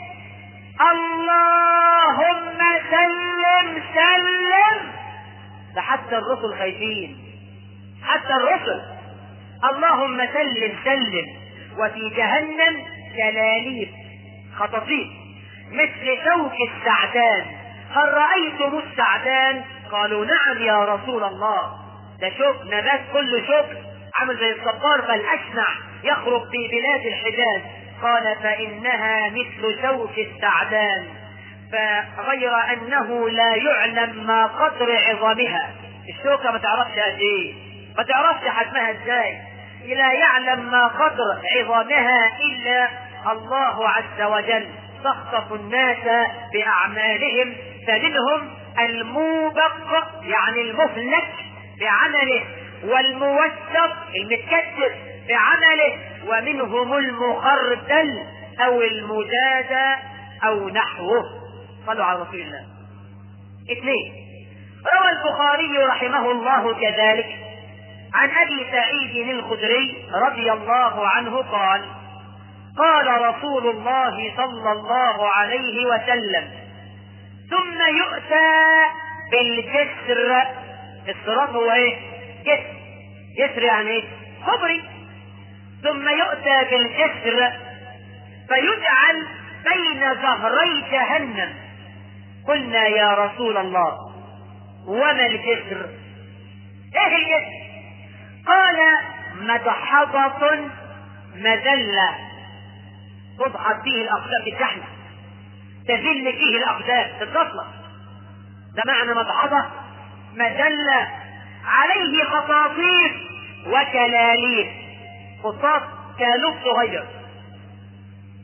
اللهم سلم سلم ده حتى الرسل خايفين حتى الرسل اللهم سلم سلم وفي جهنم كلاليب خطاطيف مثل شوك السعدان هل رأيتم السعدان قالوا نعم يا رسول الله ده شوك نبات كله شوك عامل زي الصبار بل أشنع يخرج في بلاد الحجاز قال فإنها مثل شوك السعدان فغير أنه لا يعلم ما قدر عظامها الشوكة ما تعرفش قد إيه ما تعرفش حجمها إزاي لا يعلم ما قدر عظامها إلا الله عز وجل تخطف الناس بأعمالهم فمنهم الموبق يعني المهلك بعمله والموثق المتكتف بعمله ومنهم المخردل او المجازى او نحوه صلوا على رسول الله اثنين روى البخاري رحمه الله كذلك عن ابي سعيد الخدري رضي الله عنه قال قال رسول الله صلى الله عليه وسلم ثم يؤتى بالجسر الصراط هو ايه جسر جسر يعني ايه كبري ثم يؤتى بالجسر فيجعل بين ظهري جهنم قلنا يا رسول الله وما الجسر ايه الجسر قال مدحضة مذلة تضحك فيه الاقدام بالجحنة تذل فيه الاقدام تتطلق ده معنى مدحضة مذلة عليه خطاطيف وكلاليب خطاط كالوب صغير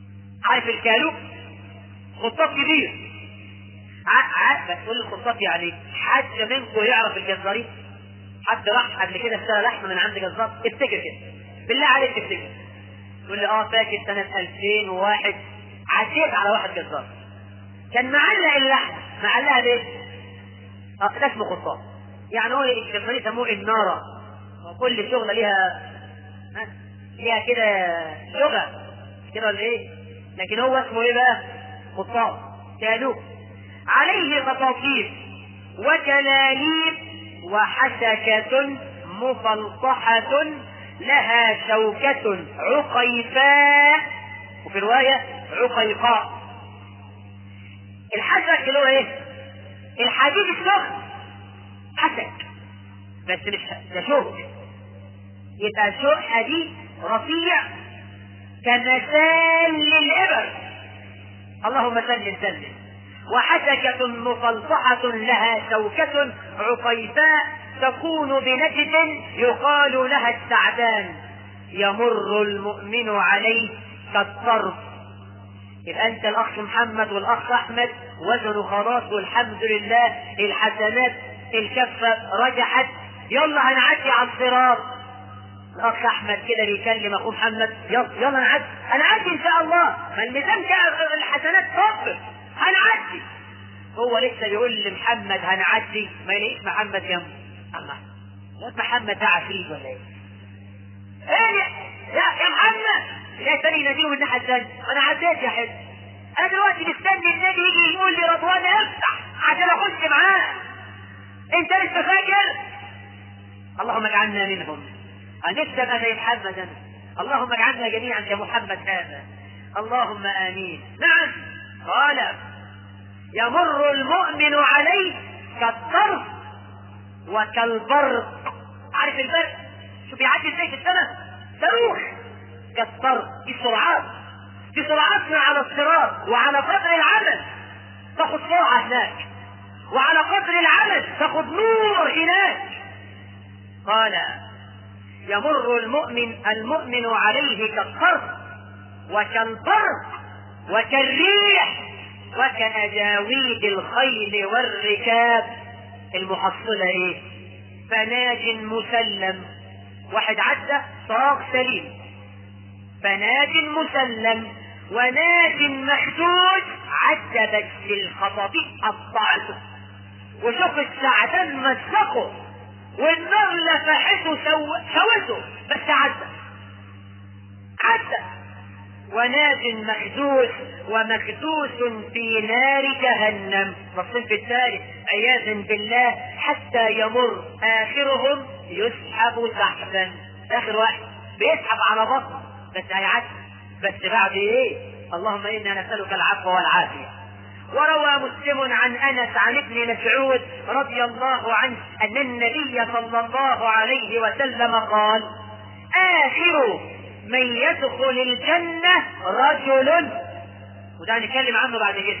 عارف الكالوب خطاط كبير ع- ع- بتقول الخطاط يعني حد منكم يعرف الجزارين حد راح قبل كده اشترى لحمه من عند جزار افتكر كده بالله عليك تفتكر تقول لي اه فاكر سنه 2001 عديت على واحد جزار كان معلق اللحمه معلقها بايه؟ اه ده اسمه خطاط يعني هو الجزارين يسموه الناره وكل شغله ليها ها؟ ليها كده لغه كده ولا ايه؟ لكن هو اسمه ايه بقى؟ خطاط كانوب عليه خطاطيف وكلاليب وحشكة مفلطحة لها شوكة عقيفاء وفي رواية عقيقاء الحشك اللي هو ايه؟ الحديد السخن حشك بس مش ده شوك يبقى شوك حديد رفيع كمثال للإبر اللهم سلم سلم وحشكة مفلطحة لها شوكة عقيفاء تكون بنجد يقال لها السعدان يمر المؤمن عليه كالطرف يبقى انت الاخ محمد والاخ احمد وزنوا خلاص والحمد لله الحسنات الكفه رجحت يلا هنعدي على الصراط الاخ احمد كده بيكلم اخوه محمد يلا يلا نعدي هنعدي ان شاء الله ما الميزان كده الحسنات صفر هنعدي هو لسه بيقول لمحمد هنعدي ما يلاقيش محمد جنبه الله الواد محمد ده عفريت ولا ايه؟ ايه يا يا يا محمد يا تاني يناديه من الناحيه الثانيه انا عديت يا حبيبي انا دلوقتي مستني النبي يجي يقول لي رضوان افتح عشان اخش معاه انت لسه فاكر اللهم اجعلنا منهم هنكتب انا زي محمد انا اللهم اجعلنا جميعا كمحمد هذا اللهم امين نعم قال يمر المؤمن عليه كالطرف وكالبرق عارف البرق شو بيعدي ازاي في السماء صاروخ كالطرف دي سرعات دي سرعاتنا على الصراط وعلى قدر العمل تاخد سرعة هناك وعلى قدر العمل تاخد نور هناك قال يمر المؤمن المؤمن عليه كالطرف وكالبرق وكالريح وكأجاويد الخيل والركاب المحصلة ايه فناج مسلم واحد عدى صراط سليم فناج مسلم وناج مخدوج عدى بس الخطاطيف قطعته وشوف السعدان مسكه والنار لفحته سو... سوته بس عدى عدى وناج مخدوش ومخدوش في نار جهنم والصنف الثالث عياذا بالله حتى يمر اخرهم يسحب سحبا اخر واحد بيسحب على بطنه بس هيعدي بس بعد ايه اللهم انا نسالك العفو والعافيه وروى مسلم عن انس عن ابن مسعود رضي الله عنه ان النبي صلى الله عليه وسلم قال اخر من يدخل الجنة رجل وده هنتكلم عنه بعد كده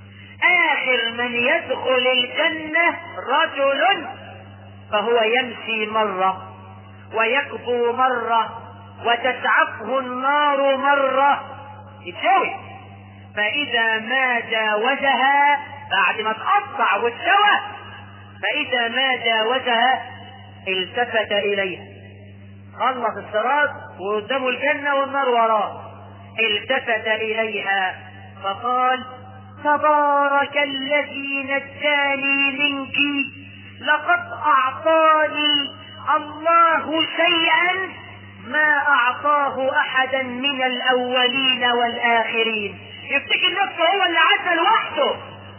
آخر من يدخل الجنة رجل فهو يمشي مرة ويكبو مرة وتسعفه النار مرة يتساوي فإذا ما جاوزها بعد ما تقطع وتسوى فإذا ما جاوزها التفت إليها خلص الصراط وقدامه الجنة والنار وراه التفت إليها فقال تبارك الذي نجاني منك لقد أعطاني الله شيئا ما أعطاه أحدا من الأولين والآخرين يفتكر نفسه هو اللي عدى لوحده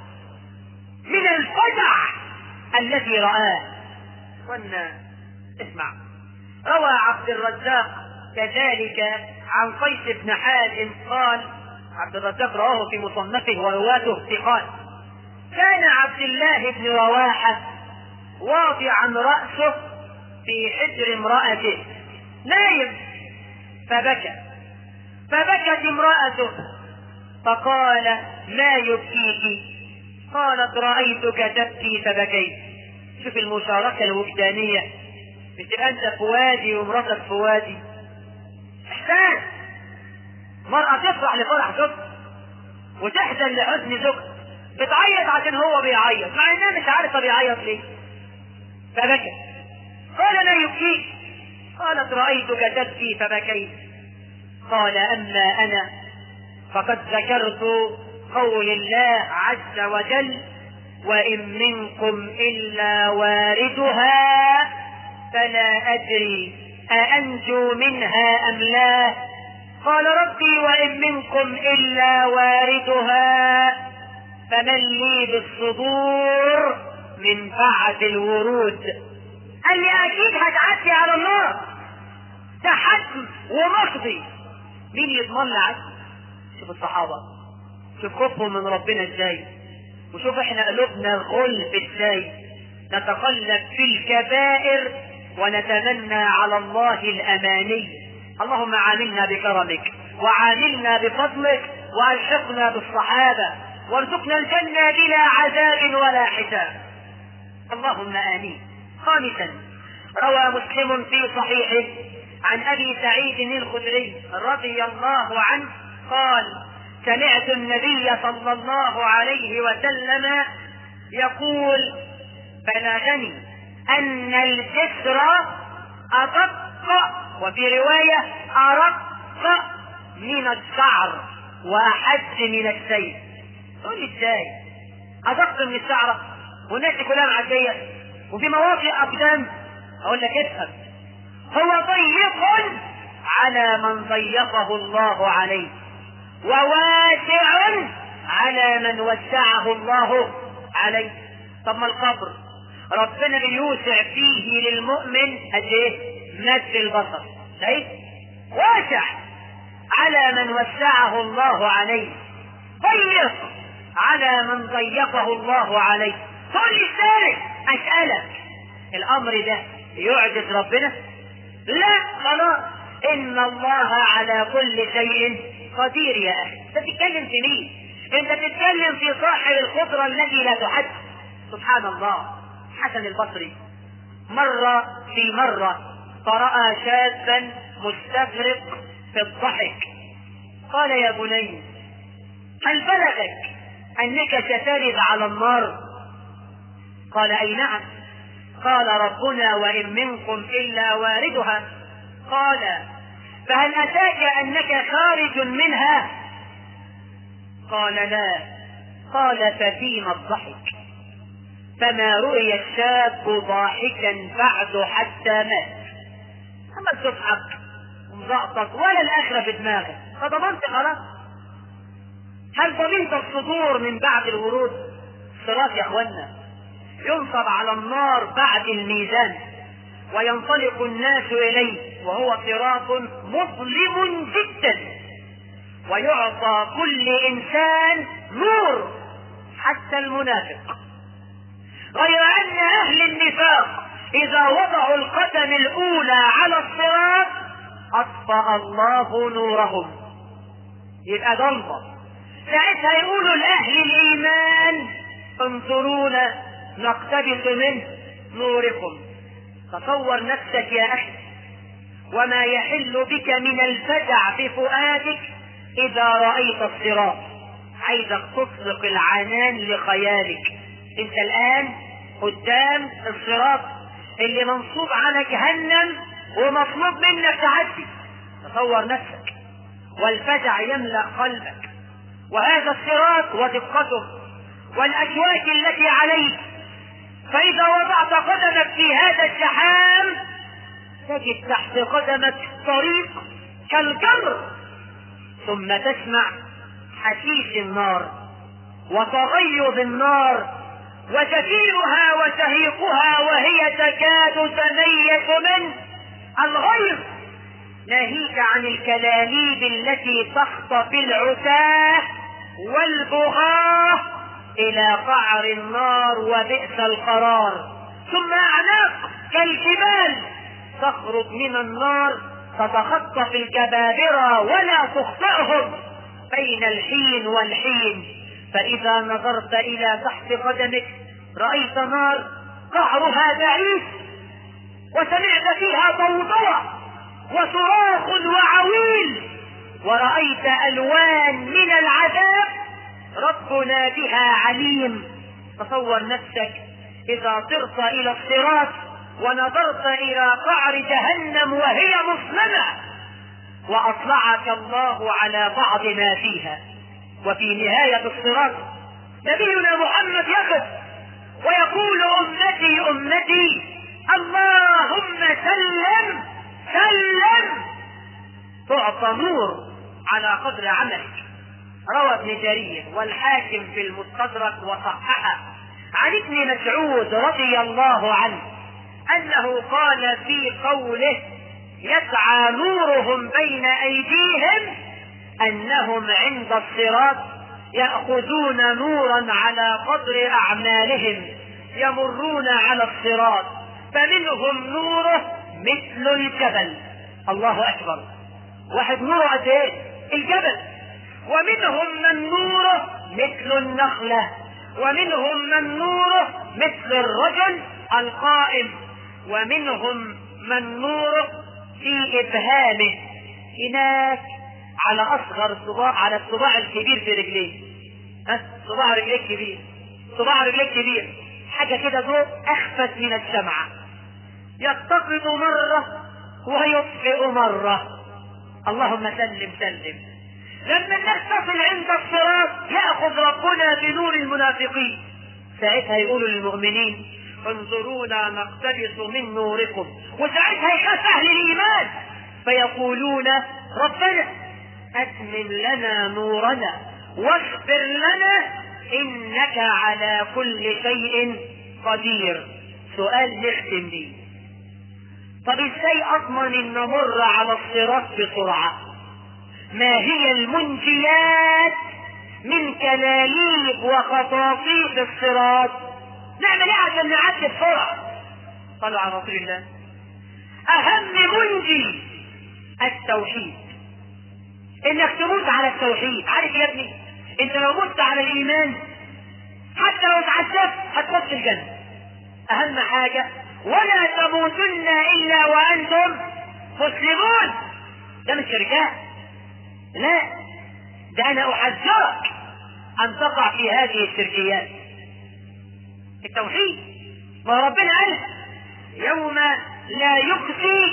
من الفزع الذي رآه قلنا اسمع روى عبد الرزاق كذلك عن قيس بن حازم قال عبد الرزاق رواه في مصنفه ورواته ثقات كان عبد الله بن رواحة واضعا رأسه في حجر امرأته نايم فبكى فبكت امرأته فقال ما يبكيك قالت رأيتك تبكي فبكيت شوف المشاركة الوجدانية مش تبقى انت في وادي ومراتك في وادي احسان مرأة تفرح لفرح زوجها وتحزن لحزن زوجها بتعيط عشان هو بيعيط مع انها مش عارفة بيعيط ليه فبكت قال لا يبكيك قالت رأيتك تبكي فبكيت قال أما أنا فقد ذكرت قول الله عز وجل وإن منكم إلا واردها فلا أدري أأنجو منها أم لا قال ربي وإن منكم إلا واردها فمن لي بالصدور من بعد الورود قال لي أكيد هتعدي على النار ده حتم ومقضي مين يضمن لي عدل شوف الصحابة شوف خوفهم من ربنا ازاي وشوف احنا قلوبنا غلب ازاي نتقلب في الكبائر ونتمنى على الله الاماني اللهم عاملنا بكرمك وعاملنا بفضلك والحقنا بالصحابه وارزقنا الجنه بلا عذاب ولا حساب اللهم امين خامسا روى مسلم في صحيحه عن ابي سعيد الخدري رضي الله عنه قال سمعت النبي صلى الله عليه وسلم يقول بلغني ان الجسر ادق وفي روايه ارق من الشعر واحد من السيف تقول لي ازاي ادق من الشعره والناس دي كلها معديه وفي مواقع اقدام اقول لك افهم هو ضيق على من ضيقه الله عليه وواسع على من وسعه الله عليه طب ما القبر ربنا بيوسع فيه للمؤمن قد ايه مد البصر شايف واسع على من وسعه الله عليه ضيق على من ضيقه الله عليه تقول لي ازاي اسالك الامر ده يعجز ربنا لا خلاص ان الله على كل شيء قدير يا اخي انت بتتكلم في مين انت بتتكلم في صاحب القدره الذي لا تحد سبحان الله حسن البصري مرة في مرة فرأى شابا مستغرق في الضحك قال يا بني هل بلغك انك سترد على النار قال اي نعم قال ربنا وان منكم الا واردها قال فهل اتاك انك خارج منها قال لا قال ففيما الضحك فما رؤي الشاب ضاحكا بعد حتى مات اما تضحك ومزقطط ولا الاخره في دماغك فضمنت خلاص هل ضمنت الصدور من بعد الورود صراط يا اخوانا ينصب على النار بعد الميزان وينطلق الناس اليه وهو صراط مظلم جدا ويعطى كل انسان نور حتى المنافق غير ان اهل النفاق اذا وضعوا القدم الاولى على الصراط اطفأ الله نورهم يبقى ضلمه ساعتها يقولوا لاهل الايمان انظرونا نقتبس من نوركم تصور نفسك يا اخي وما يحل بك من الفزع بفؤادك اذا رايت الصراط عايزك تطلق العنان لخيالك انت الان قدام الصراط اللي منصوب على جهنم ومطلوب منك تعدي تصور نفسك والفزع يملا قلبك وهذا الصراط ودقته والاشواك التي عليه فاذا وضعت قدمك في هذا الزحام تجد تحت قدمك طريق كالجمر ثم تسمع حشيش النار وتغيظ النار وزفيرها وشهيقها وهي تكاد تميز من الغيظ ناهيك عن الكلاليب التي تخطف العتاه والبغاه الى قعر النار وبئس القرار ثم اعناق كالجبال تخرج من النار تتخطف الجبابرة ولا تخطئهم بين الحين والحين فإذا نظرت إلى تحت قدمك رأيت نار قعرها بعيد وسمعت فيها ضوضاء وصراخ وعويل ورأيت ألوان من العذاب ربنا بها عليم تصور نفسك إذا طرت إلى الصراط ونظرت إلى قعر جهنم وهي مظلمة وأطلعك الله على بعض ما فيها وفي نهاية الصراط نبينا محمد يقف ويقول أمتي أمتي اللهم سلم سلم تعطى نور على قدر عملك روى ابن جرير والحاكم في المستدرك وصححه عن ابن مسعود رضي الله عنه انه قال في قوله يسعى نورهم بين ايديهم انهم عند الصراط ياخذون نورا على قدر اعمالهم يمرون على الصراط فمنهم نوره مثل الجبل الله اكبر واحد نوره قد ايه الجبل ومنهم من نوره مثل النخله ومنهم من نوره مثل الرجل القائم ومنهم من نوره في ابهامه هناك على اصغر صباع على الصباع الكبير في رجليه ها صباع رجليه كبير صباع رجليه كبير حاجه كده ضوء اخفت من الشمعه يتقد مره ويطفئ مره اللهم سلم سلم لما الناس تصل عند الصراط ياخذ ربنا بنور المنافقين ساعتها يقولوا للمؤمنين انظرونا نقتبس من نوركم وساعتها يخاف اهل الايمان فيقولون ربنا اتمم لنا نورنا واغفر لنا انك على كل شيء قدير سؤال نختم بيه طب ازاي اضمن ان امر على الصراط بسرعه ما هي المنجيات من كلاليب وخطاطيف الصراط نعمل ايه عشان نعدي بسرعه صلوا على رسول الله اهم منجي التوحيد انك تموت على التوحيد عارف يا ابني انت لو مت على الايمان حتى لو اتعذبت هتخش الجنه اهم حاجه ولا تموتن الا وانتم مسلمون ده مش رجال لا ده انا احذرك ان تقع في هذه الشركيات التوحيد ما ربنا قال يوم لا يخزي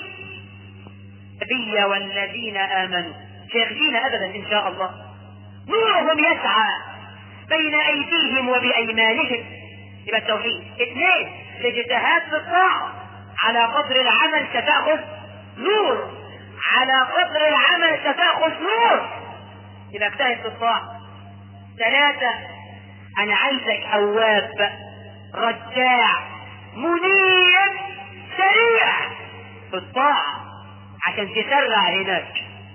النبي والذين امنوا سيخزينا ابدا ان شاء الله نورهم يسعى بين ايديهم وبايمانهم يبقى التوحيد اثنين الاجتهاد في الطاعه على قدر العمل ستاخذ نور على قدر العمل ستاخذ نور يبقى اجتهد في الطاعه ثلاثه انا عايزك اواب رجاع منيب سريع في الطاعه عشان تسرع هناك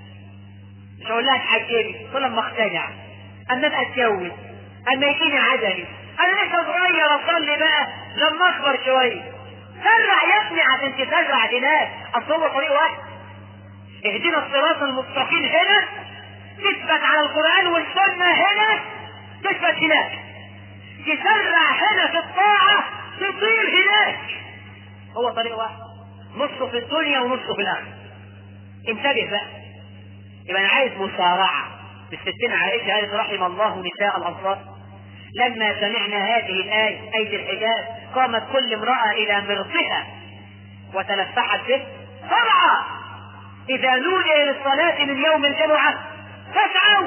مش هقول لها اتحجبي كل ما اقتنع اما ابقى اتجوز اما يجيني عدلي انا لسه صغير اصلي بقى لما اكبر شويه سرع يا ابني عشان تسرع هناك اصل هو طريق واحد اهدنا الصراط المستقيم هنا تثبت على القران والسنه هنا تثبت هناك تسرع هنا في الطاعه تطير هناك هو طريق واحد نصه في الدنيا ونصه في الاخره انتبه بقى يبقى انا عايز مسارعه بالستين عائشه قالت رحم الله نساء الانصار لما سمعنا هذه الايه ايه الحجاب قامت كل امراه الى مرضها وتلفحت به سرعه اذا نودي للصلاه من يوم الجمعه فاسعوا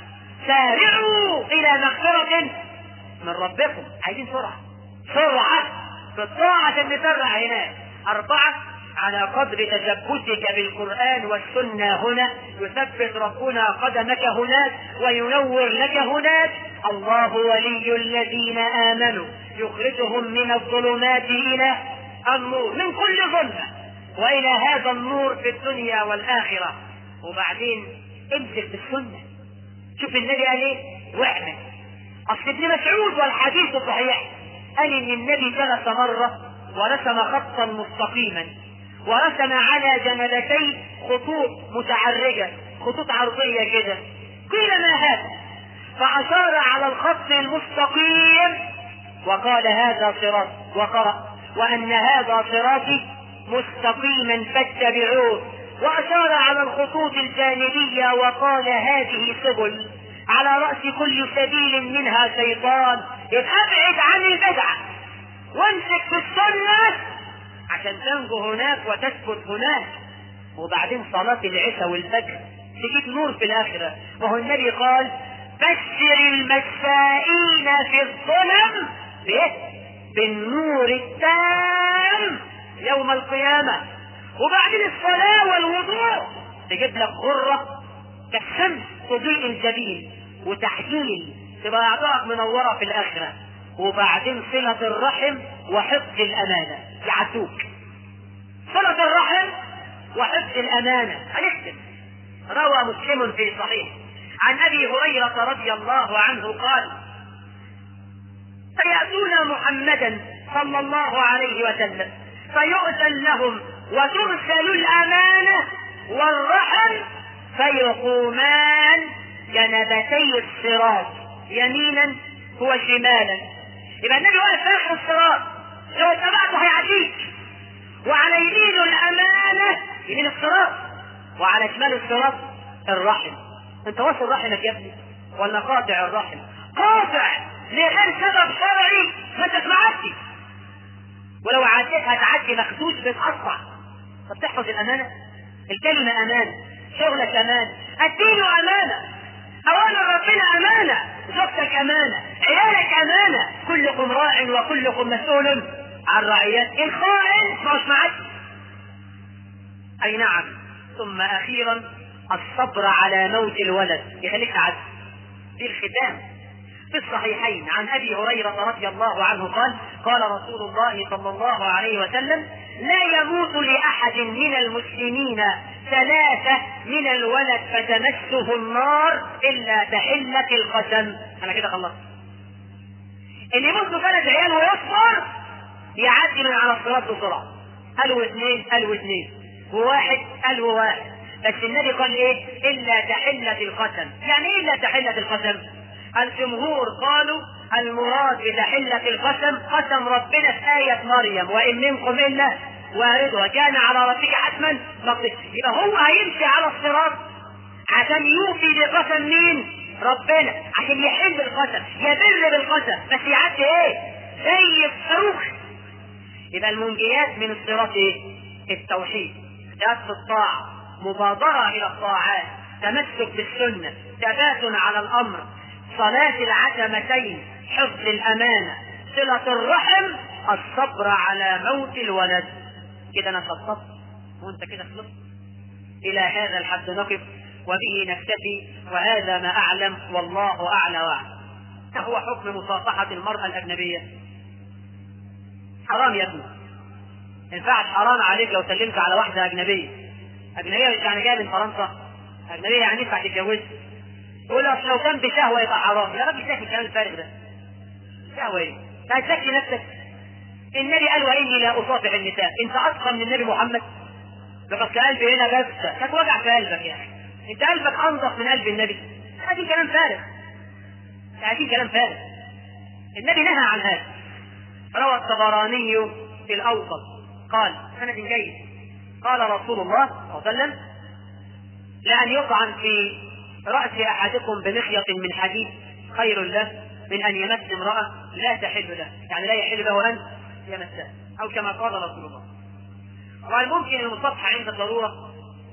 سارعوا الى مغفره من ربكم عايزين سرعه سرعه في الطاعه عشان نسرع هناك اربعه على قدر تثبتك بالقرآن والسنة هنا يثبت ربنا قدمك هناك وينور لك هناك الله ولي الذين آمنوا يخرجهم من الظلمات إلى النور من كل ظلمة وإلى هذا النور في الدنيا والآخرة وبعدين امسك بالسنة شوف النبي قال ايه واعمل اصل ابن مسعود والحديث صحيح قال ان النبي جلس مرة ورسم خطا مستقيما ورسم على جنبتيه خطوط متعرجة خطوط عرضية كده قيل ما هذا فأشار على الخط المستقيم وقال هذا صراط وقرأ وأن هذا صراطي مستقيما فاتبعوه وأشار على الخطوط الجانبية وقال هذه سبل على رأس كل سبيل منها شيطان يبقى ابعد عن البدعة وامسك في السنة عشان تنجو هناك وتثبت هناك وبعدين صلاة العشاء والفجر تجيب نور في الآخرة وهو النبي قال بشر المسائين في الظلم بإيه؟ بالنور التام يوم القيامة وبعدين الصلاة والوضوء تجيب لك غرة كالشمس تضيء الجبين وتحجيل تبقى أعضائك منورة في الآخرة وبعدين صلة الرحم وحفظ الأمانة يعدوك صلة الرحم وحفظ الأمانة هنختم روى مسلم في صحيح عن أبي هريرة رضي الله عنه قال فيأتون محمدا صلى الله عليه وسلم فيؤذن لهم وترسل الأمانة والرحم فيقومان جنبتي الصراط يمينا وشمالا يبقى النبي واقف في آخر الصراط لو اتبعته هيعديك وعلى يمينه الأمانة يمين الصراط وعلى شمال الصراط الرحم انت واصل رحمك يا ابني ولا قاطع الرحم قاطع لغير سبب شرعي ما انت معدي ولو عديت هتعدي مخدوش بتقطع طب تحفظ الامانه الكلمه امانه شغلك امانه الدين امانه اوامر ربنا امانه زوجتك امانه عيالك امانه كلكم راع وكلكم مسؤول عن رعيته الخائن مش معدي اي نعم ثم اخيرا الصبر على موت الولد يخليك تعدي في الختام في الصحيحين عن ابي هريره رضي الله عنه قال قال رسول الله صلى الله عليه وسلم لا يموت لاحد من المسلمين ثلاثه من الولد فتمسه النار الا تحله القسم انا كده خلصت اللي يموت له ثلاث عيال ويصبر يعدي من على الصراط بسرعه قالوا اثنين قالوا اثنين وواحد قالوا واحد بس النبي قال ايه الا تحله القسم يعني ايه الا تحله القسم الجمهور قالوا المراد بتحلة القسم قسم ربنا في آية مريم وإن منكم إلا واردها كان على ربك حتما مقضي يبقى هو هيمشي على الصراط عشان يوفي بقسم مين؟ ربنا عشان يحل القسم يبر بالقسم بس يعدي ايه؟ زي الصاروخ يبقى المنجيات من الصراط ايه؟ التوحيد اجتهاد في الطاعة مبادرة إلى الطاعات تمسك بالسنة ثبات على الأمر صلاة العتمتين حفظ الأمانة صلة الرحم الصبر على موت الولد كده أنا خلصت وأنت كده خلصت إلى هذا الحد نقف وبه نكتفي وهذا ما أعلم والله أعلى وأعلم ما هو حكم مصافحة المرأة الأجنبية حرام يا ابني ما ينفعش حرام عليك لو سلمت على واحدة أجنبية أجنبية مش يعني جاية من فرنسا أجنبية يعني ينفع تتجوزها يقول اصل لو كان بشهوه يبقى حرام يا راجل ساكت الكلام الفارغ ده شهوه ايه؟ لا تزكي نفسك النبي قال واني لا اصافح النساء انت اتقى من النبي محمد لقد قلبي هنا بس كانت وجع في قلبك يا اخي انت قلبك انضف من قلب النبي هذه كلام فارغ هذه كلام فارغ النبي نهى عن هذا روى الطبراني في الاوسط قال سند جيد قال رسول الله صلى الله عليه وسلم لأن يطعن في رأس أحدكم بمخيط من حديد خير له من أن يمس امرأة لا تحل له يعني لا يحل له أن يمسها أو كما قال رسول الله وهل ممكن المصافحة عند الضرورة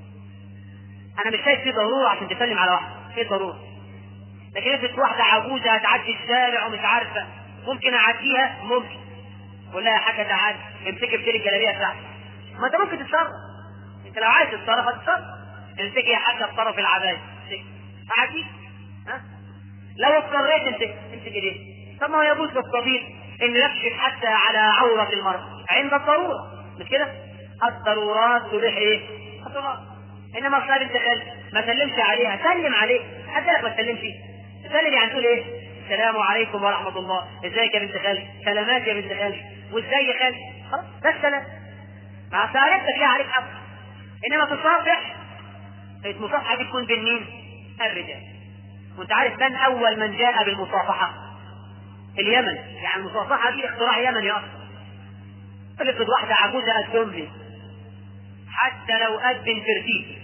أنا مش شايف في ضرورة عشان تسلم على واحدة في ضرورة لكن افرض واحدة عجوزة هتعدي الشارع ومش عارفة ممكن أعديها ممكن قول لها يا حاجة تعالى امسكي بتير الجلابية بتاعتك ما أنت ممكن تتصرف أنت لو عايز تتصرف هتتصرف امسكي يا حاجة بطرف العباية عادي ها لو اضطريت امسك امسك ايديه طب ما هو يجوز للطبيب ان يكشف حتى على عورة المرأة عند الضرورة مش كده؟ الضرورات تبيح ايه؟ الضرورات انما اصلا انت خل ما سلمش عليها سلم عليه حتى لك ما تسلمش سلم يعني تقول ايه؟ السلام عليكم ورحمة الله ازيك يا بنت خالي سلامات يا بنت خالي وازاي يا خالي خلاص بس سلام مع سعادتك ليه عليك حق انما تصافح المصافحة دي تكون بين مين؟ الرجال وانت عارف من اول من جاء بالمصافحة اليمن يعني المصافحة دي اختراع يمني اصلا افرض واحدة عجوزة قدهم لي حتى لو قدم فرتيتي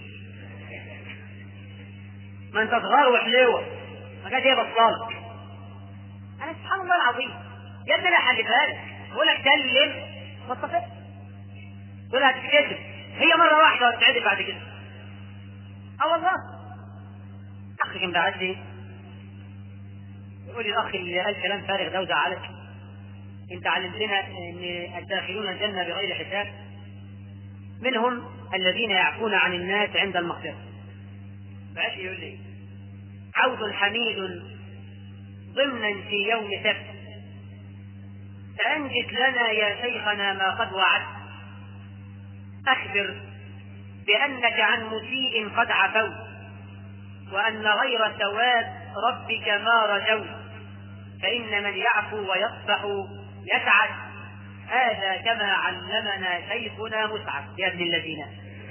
ما انت صغار وحلوه ما كانت هي بصالك انا سبحان الله العظيم يا ابني انا حلفها لك بقول لك كلم ما اتفقش تقول هتتكذب هي مره واحده وتتعدل بعد كده اه والله اخ كان بعت لي يقول لي الاخ اللي قال كلام فارغ ده وزعلك انت علمتنا ان الداخلون الجنه بغير حساب منهم الذين يعفون عن الناس عند المغفره بعد يقول لي عود حميد ضمنا في يوم سبت فأنجد لنا يا شيخنا ما قد وعدت أخبر بأنك عن مسيء قد عفوت وأن غير ثواب ربك ما رجوت فإن من يعفو ويصفح يسعد هذا كما علمنا شيخنا مسعد يا ابن الذين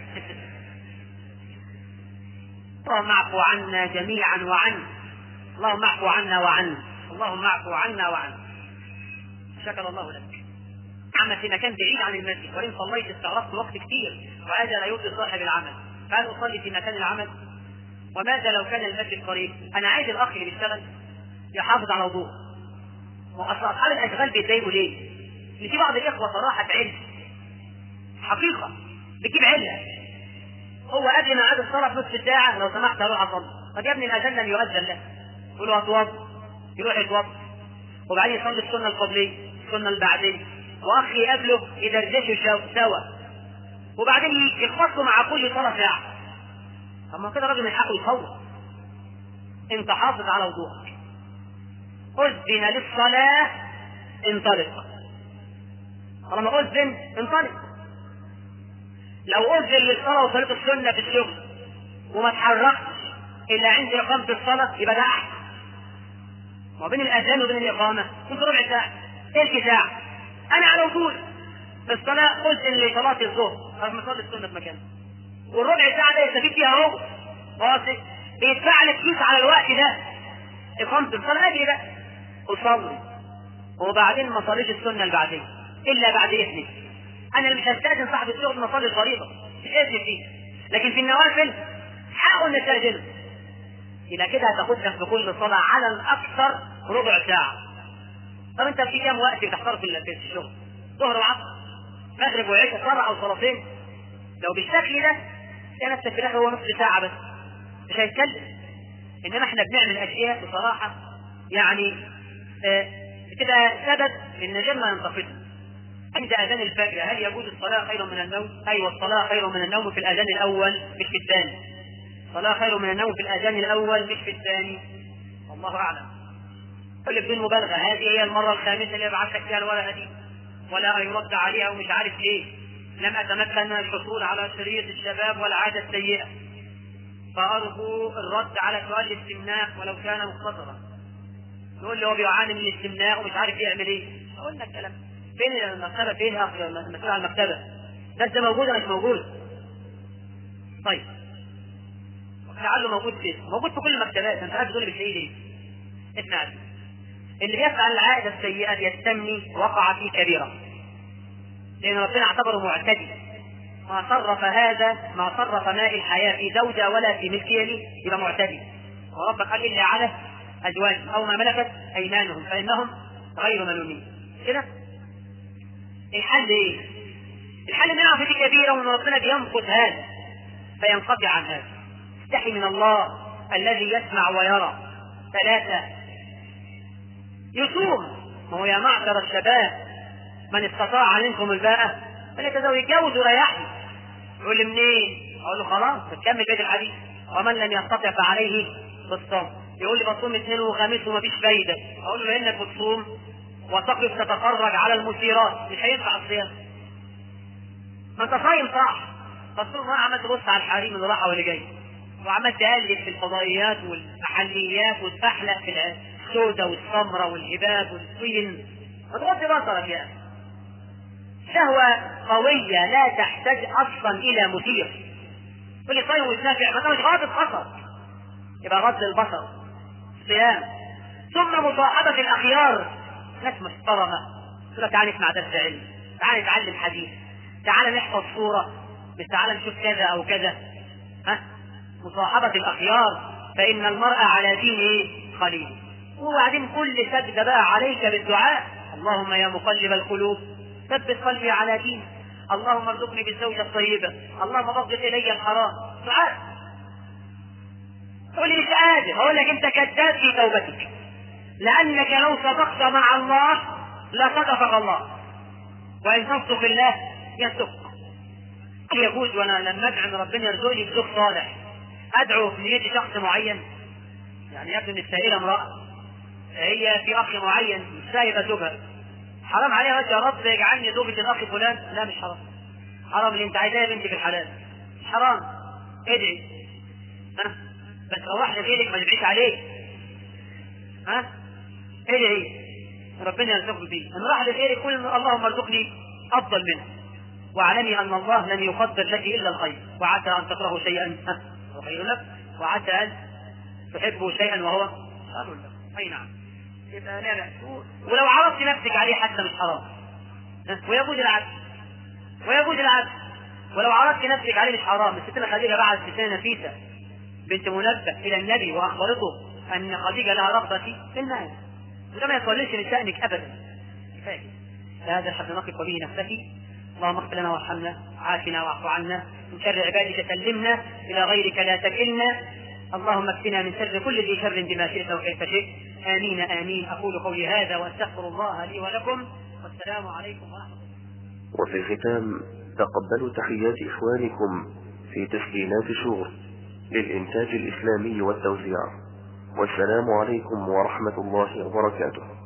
اللهم اعفو عنا جميعا وعن اللهم اعفو عنا وعن اللهم اعفو عنا وعن شكر الله لك عمل في مكان بعيد عن المسجد وإن صليت استغرقت وقت كثير وهذا لا يرضي صاحب العمل فهل أصلي في مكان العمل وماذا لو كان المسجد قريب أنا عايز الأخ اللي بيشتغل يحافظ على وضوء وأصل أصحاب الأشغال بيتضايقوا ليه؟ إن في بعض الإخوة صراحة علم حقيقة بتجيب علة هو قبل ما عاد الصلاة بنصف ساعة لو سمحت هروح أصلي طب يا ابني الأذان لم يؤذن له يقول له هتوضى يروح يتوضى وبعدين يصلي السنة القبلية السنة البعدية واخ يقابله يدردشوا سوا وبعدين يخبطوا مع كل صلاه ساعه طب ما كده راجل من حقه يفوت انت حافظ على وضوءك اذن للصلاه انطلق طالما اذن انطلق لو اذن للصلاه وصلاه السنه في الشغل وما اتحركتش الا عند اقامه الصلاه يبقى ده احسن ما بين الاذان وبين الاقامه كنت ربع ساعه تلك ساعه انا على وجود في الصلاه قلت ان لصلاه الظهر طب ما صلي السنه في مكانها والربع ساعه ده يستفيد فيها اهو واثق بيدفع لك فلوس على الوقت ده اقامه الصلاه اجري بقى اصلي وبعدين ما صليش السنه البعديه الا بعد اذنك انا اللي مش هستاذن صاحب الشغل ما اصلي الفريضه مش اذن فيه لكن في النوافل حاول نستاذنه يبقى كده هتاخدك في كل صلاه على الاكثر ربع ساعه طب انت في كام وقت بتحضر في في الشغل؟ ظهر وعصر مغرب وعشاء صلاه او صلاتين لو بالشكل ده تلاقي نفسك في الاخر هو نص ساعه بس مش هيتكلم انما احنا بنعمل اشياء بصراحه يعني آه بتبقى سبب ان غيرنا ينتقدها عند اذان الفجر هل يجوز الصلاه خير من النوم؟ ايوه الصلاه خير من النوم في الاذان الاول مش في الثاني. الصلاه خير من النوم في الاذان الاول مش في الثاني. والله اعلم. كل بدون مبالغه هذه هي المره الخامسه اللي ابعث لك فيها الورقه دي ولا يرد عليها ومش عارف ليه لم اتمكن من الحصول على شريط الشباب والعاده السيئه فارجو الرد على سؤال الاستمناء ولو كان مختصرا يقول لي هو بيعاني من الاستمناء ومش عارف يعمل ايه قلنا الكلام فين المكتبه فين المسؤول عن المكتبه ده انت موجود ولا مش موجود طيب لعله موجود فين موجود في كل المكتبات انت عارف تقول لي بتلاقيه ليه اسمع اللي بيفعل العادة السيئة يستمني وقع في كبيرة لأن ربنا اعتبره معتدي ما صرف هذا ما صرف ماء الحياة في زوجة ولا في ملك يلي يبقى معتدي وربك قال إلا على أزواج أو ما ملكت أيمانهم فإنهم غير ملومين كده الحل إيه؟ الحل إن يعرف في كبيرة وإن ربنا بينقض هذا فينقطع عن هذا استحي من الله الذي يسمع ويرى ثلاثة يصوم ما هو يا معشر الشباب من استطاع منكم الباءة فليتزوج يتجوز ويريحني يقول لي منين؟ اقول له خلاص بتكمل بيت الحديث ومن لم يستطع فعليه بالصوم يقول لي بصوم اثنين وخميس ومفيش فايده اقول له لانك بتصوم وتقف تتفرج على المثيرات مش هينفع الصيام ما انت صايم صح فالصوم ما عمال تبص على الحريم اللي راحه واللي جاي وعمال تقلب في الفضائيات والمحليات وتفحلق في السودة والسمرة والهباب والطين وتغطي بصرك يا اخي شهوة قوية لا تحتاج أصلا إلى مثير كل صيام وتنافع ما مش غاضب بصر يبقى غض البصر صيام ثم مصاحبة الأخيار ناس محترمة تقول لك تعالى نسمع درس علم تعالى نتعلم حديث تعالى نحفظ صورة بس تعالى نشوف كذا او كذا ها مصاحبة الاخيار فان المرء على دين ايه خليل وبعدين كل سجدة بقى عليك بالدعاء اللهم يا مقلب القلوب ثبت قلبي على دينك اللهم ارزقني بالزوجة الطيبة اللهم بغض الي الحرام دعاء تقول لي مش قادر اقول لك انت كذاب في توبتك لانك لو صدقت مع الله لصدقك الله وان تصدق الله يصدقك يجوز وانا لما ادعو ان ربنا يرزقني بزوج صالح ادعو في نيتي شخص معين يعني يبدو ان السائله امراه هي في اخ معين مش سايبه زوجها حرام عليها بس يا رب اجعلني زوجة الاخ فلان لا مش حرام حرام اللي انت عايزاه يا بنتي في الحلال مش حرام ادعي ها بس لو واحده غيرك ما تدعيش عليه ها ادعي ربنا يرزقك بيه ان راح لغيرك قل اللهم ارزقني افضل منه واعلمي ان الله لن يقدر لك الا الخير وعسى ان تكرهوا شيئا ها هو خير لك وعسى ان تحبوا شيئا وهو شر لك اي نعم يبقى لا لا ولو عرضت نفسك عليه حتى مش حرام ها؟ ويجوز العكس ويجوز العكس ولو عرضت نفسك عليه مش حرام الستنا خديجه بعد ستنا نفيسه بنت منبه الى النبي واخبرته ان خديجه لها رغبه في المال وده ما يقللش من شانك ابدا كفايه هذا الحد نقف به نفسك اللهم اغفر لنا وارحمنا عافنا واعف عنا من شر عبادك سلمنا الى غيرك لا تكلنا اللهم اكفنا من شر كل ذي شر بما شئت وكيف شئت امين امين اقول قولي هذا واستغفر الله لي ولكم والسلام عليكم ورحمه الله وفي الختام تقبلوا تحيات إخوانكم في تسجيلات شور للإنتاج الإسلامي والتوزيع والسلام عليكم ورحمة الله وبركاته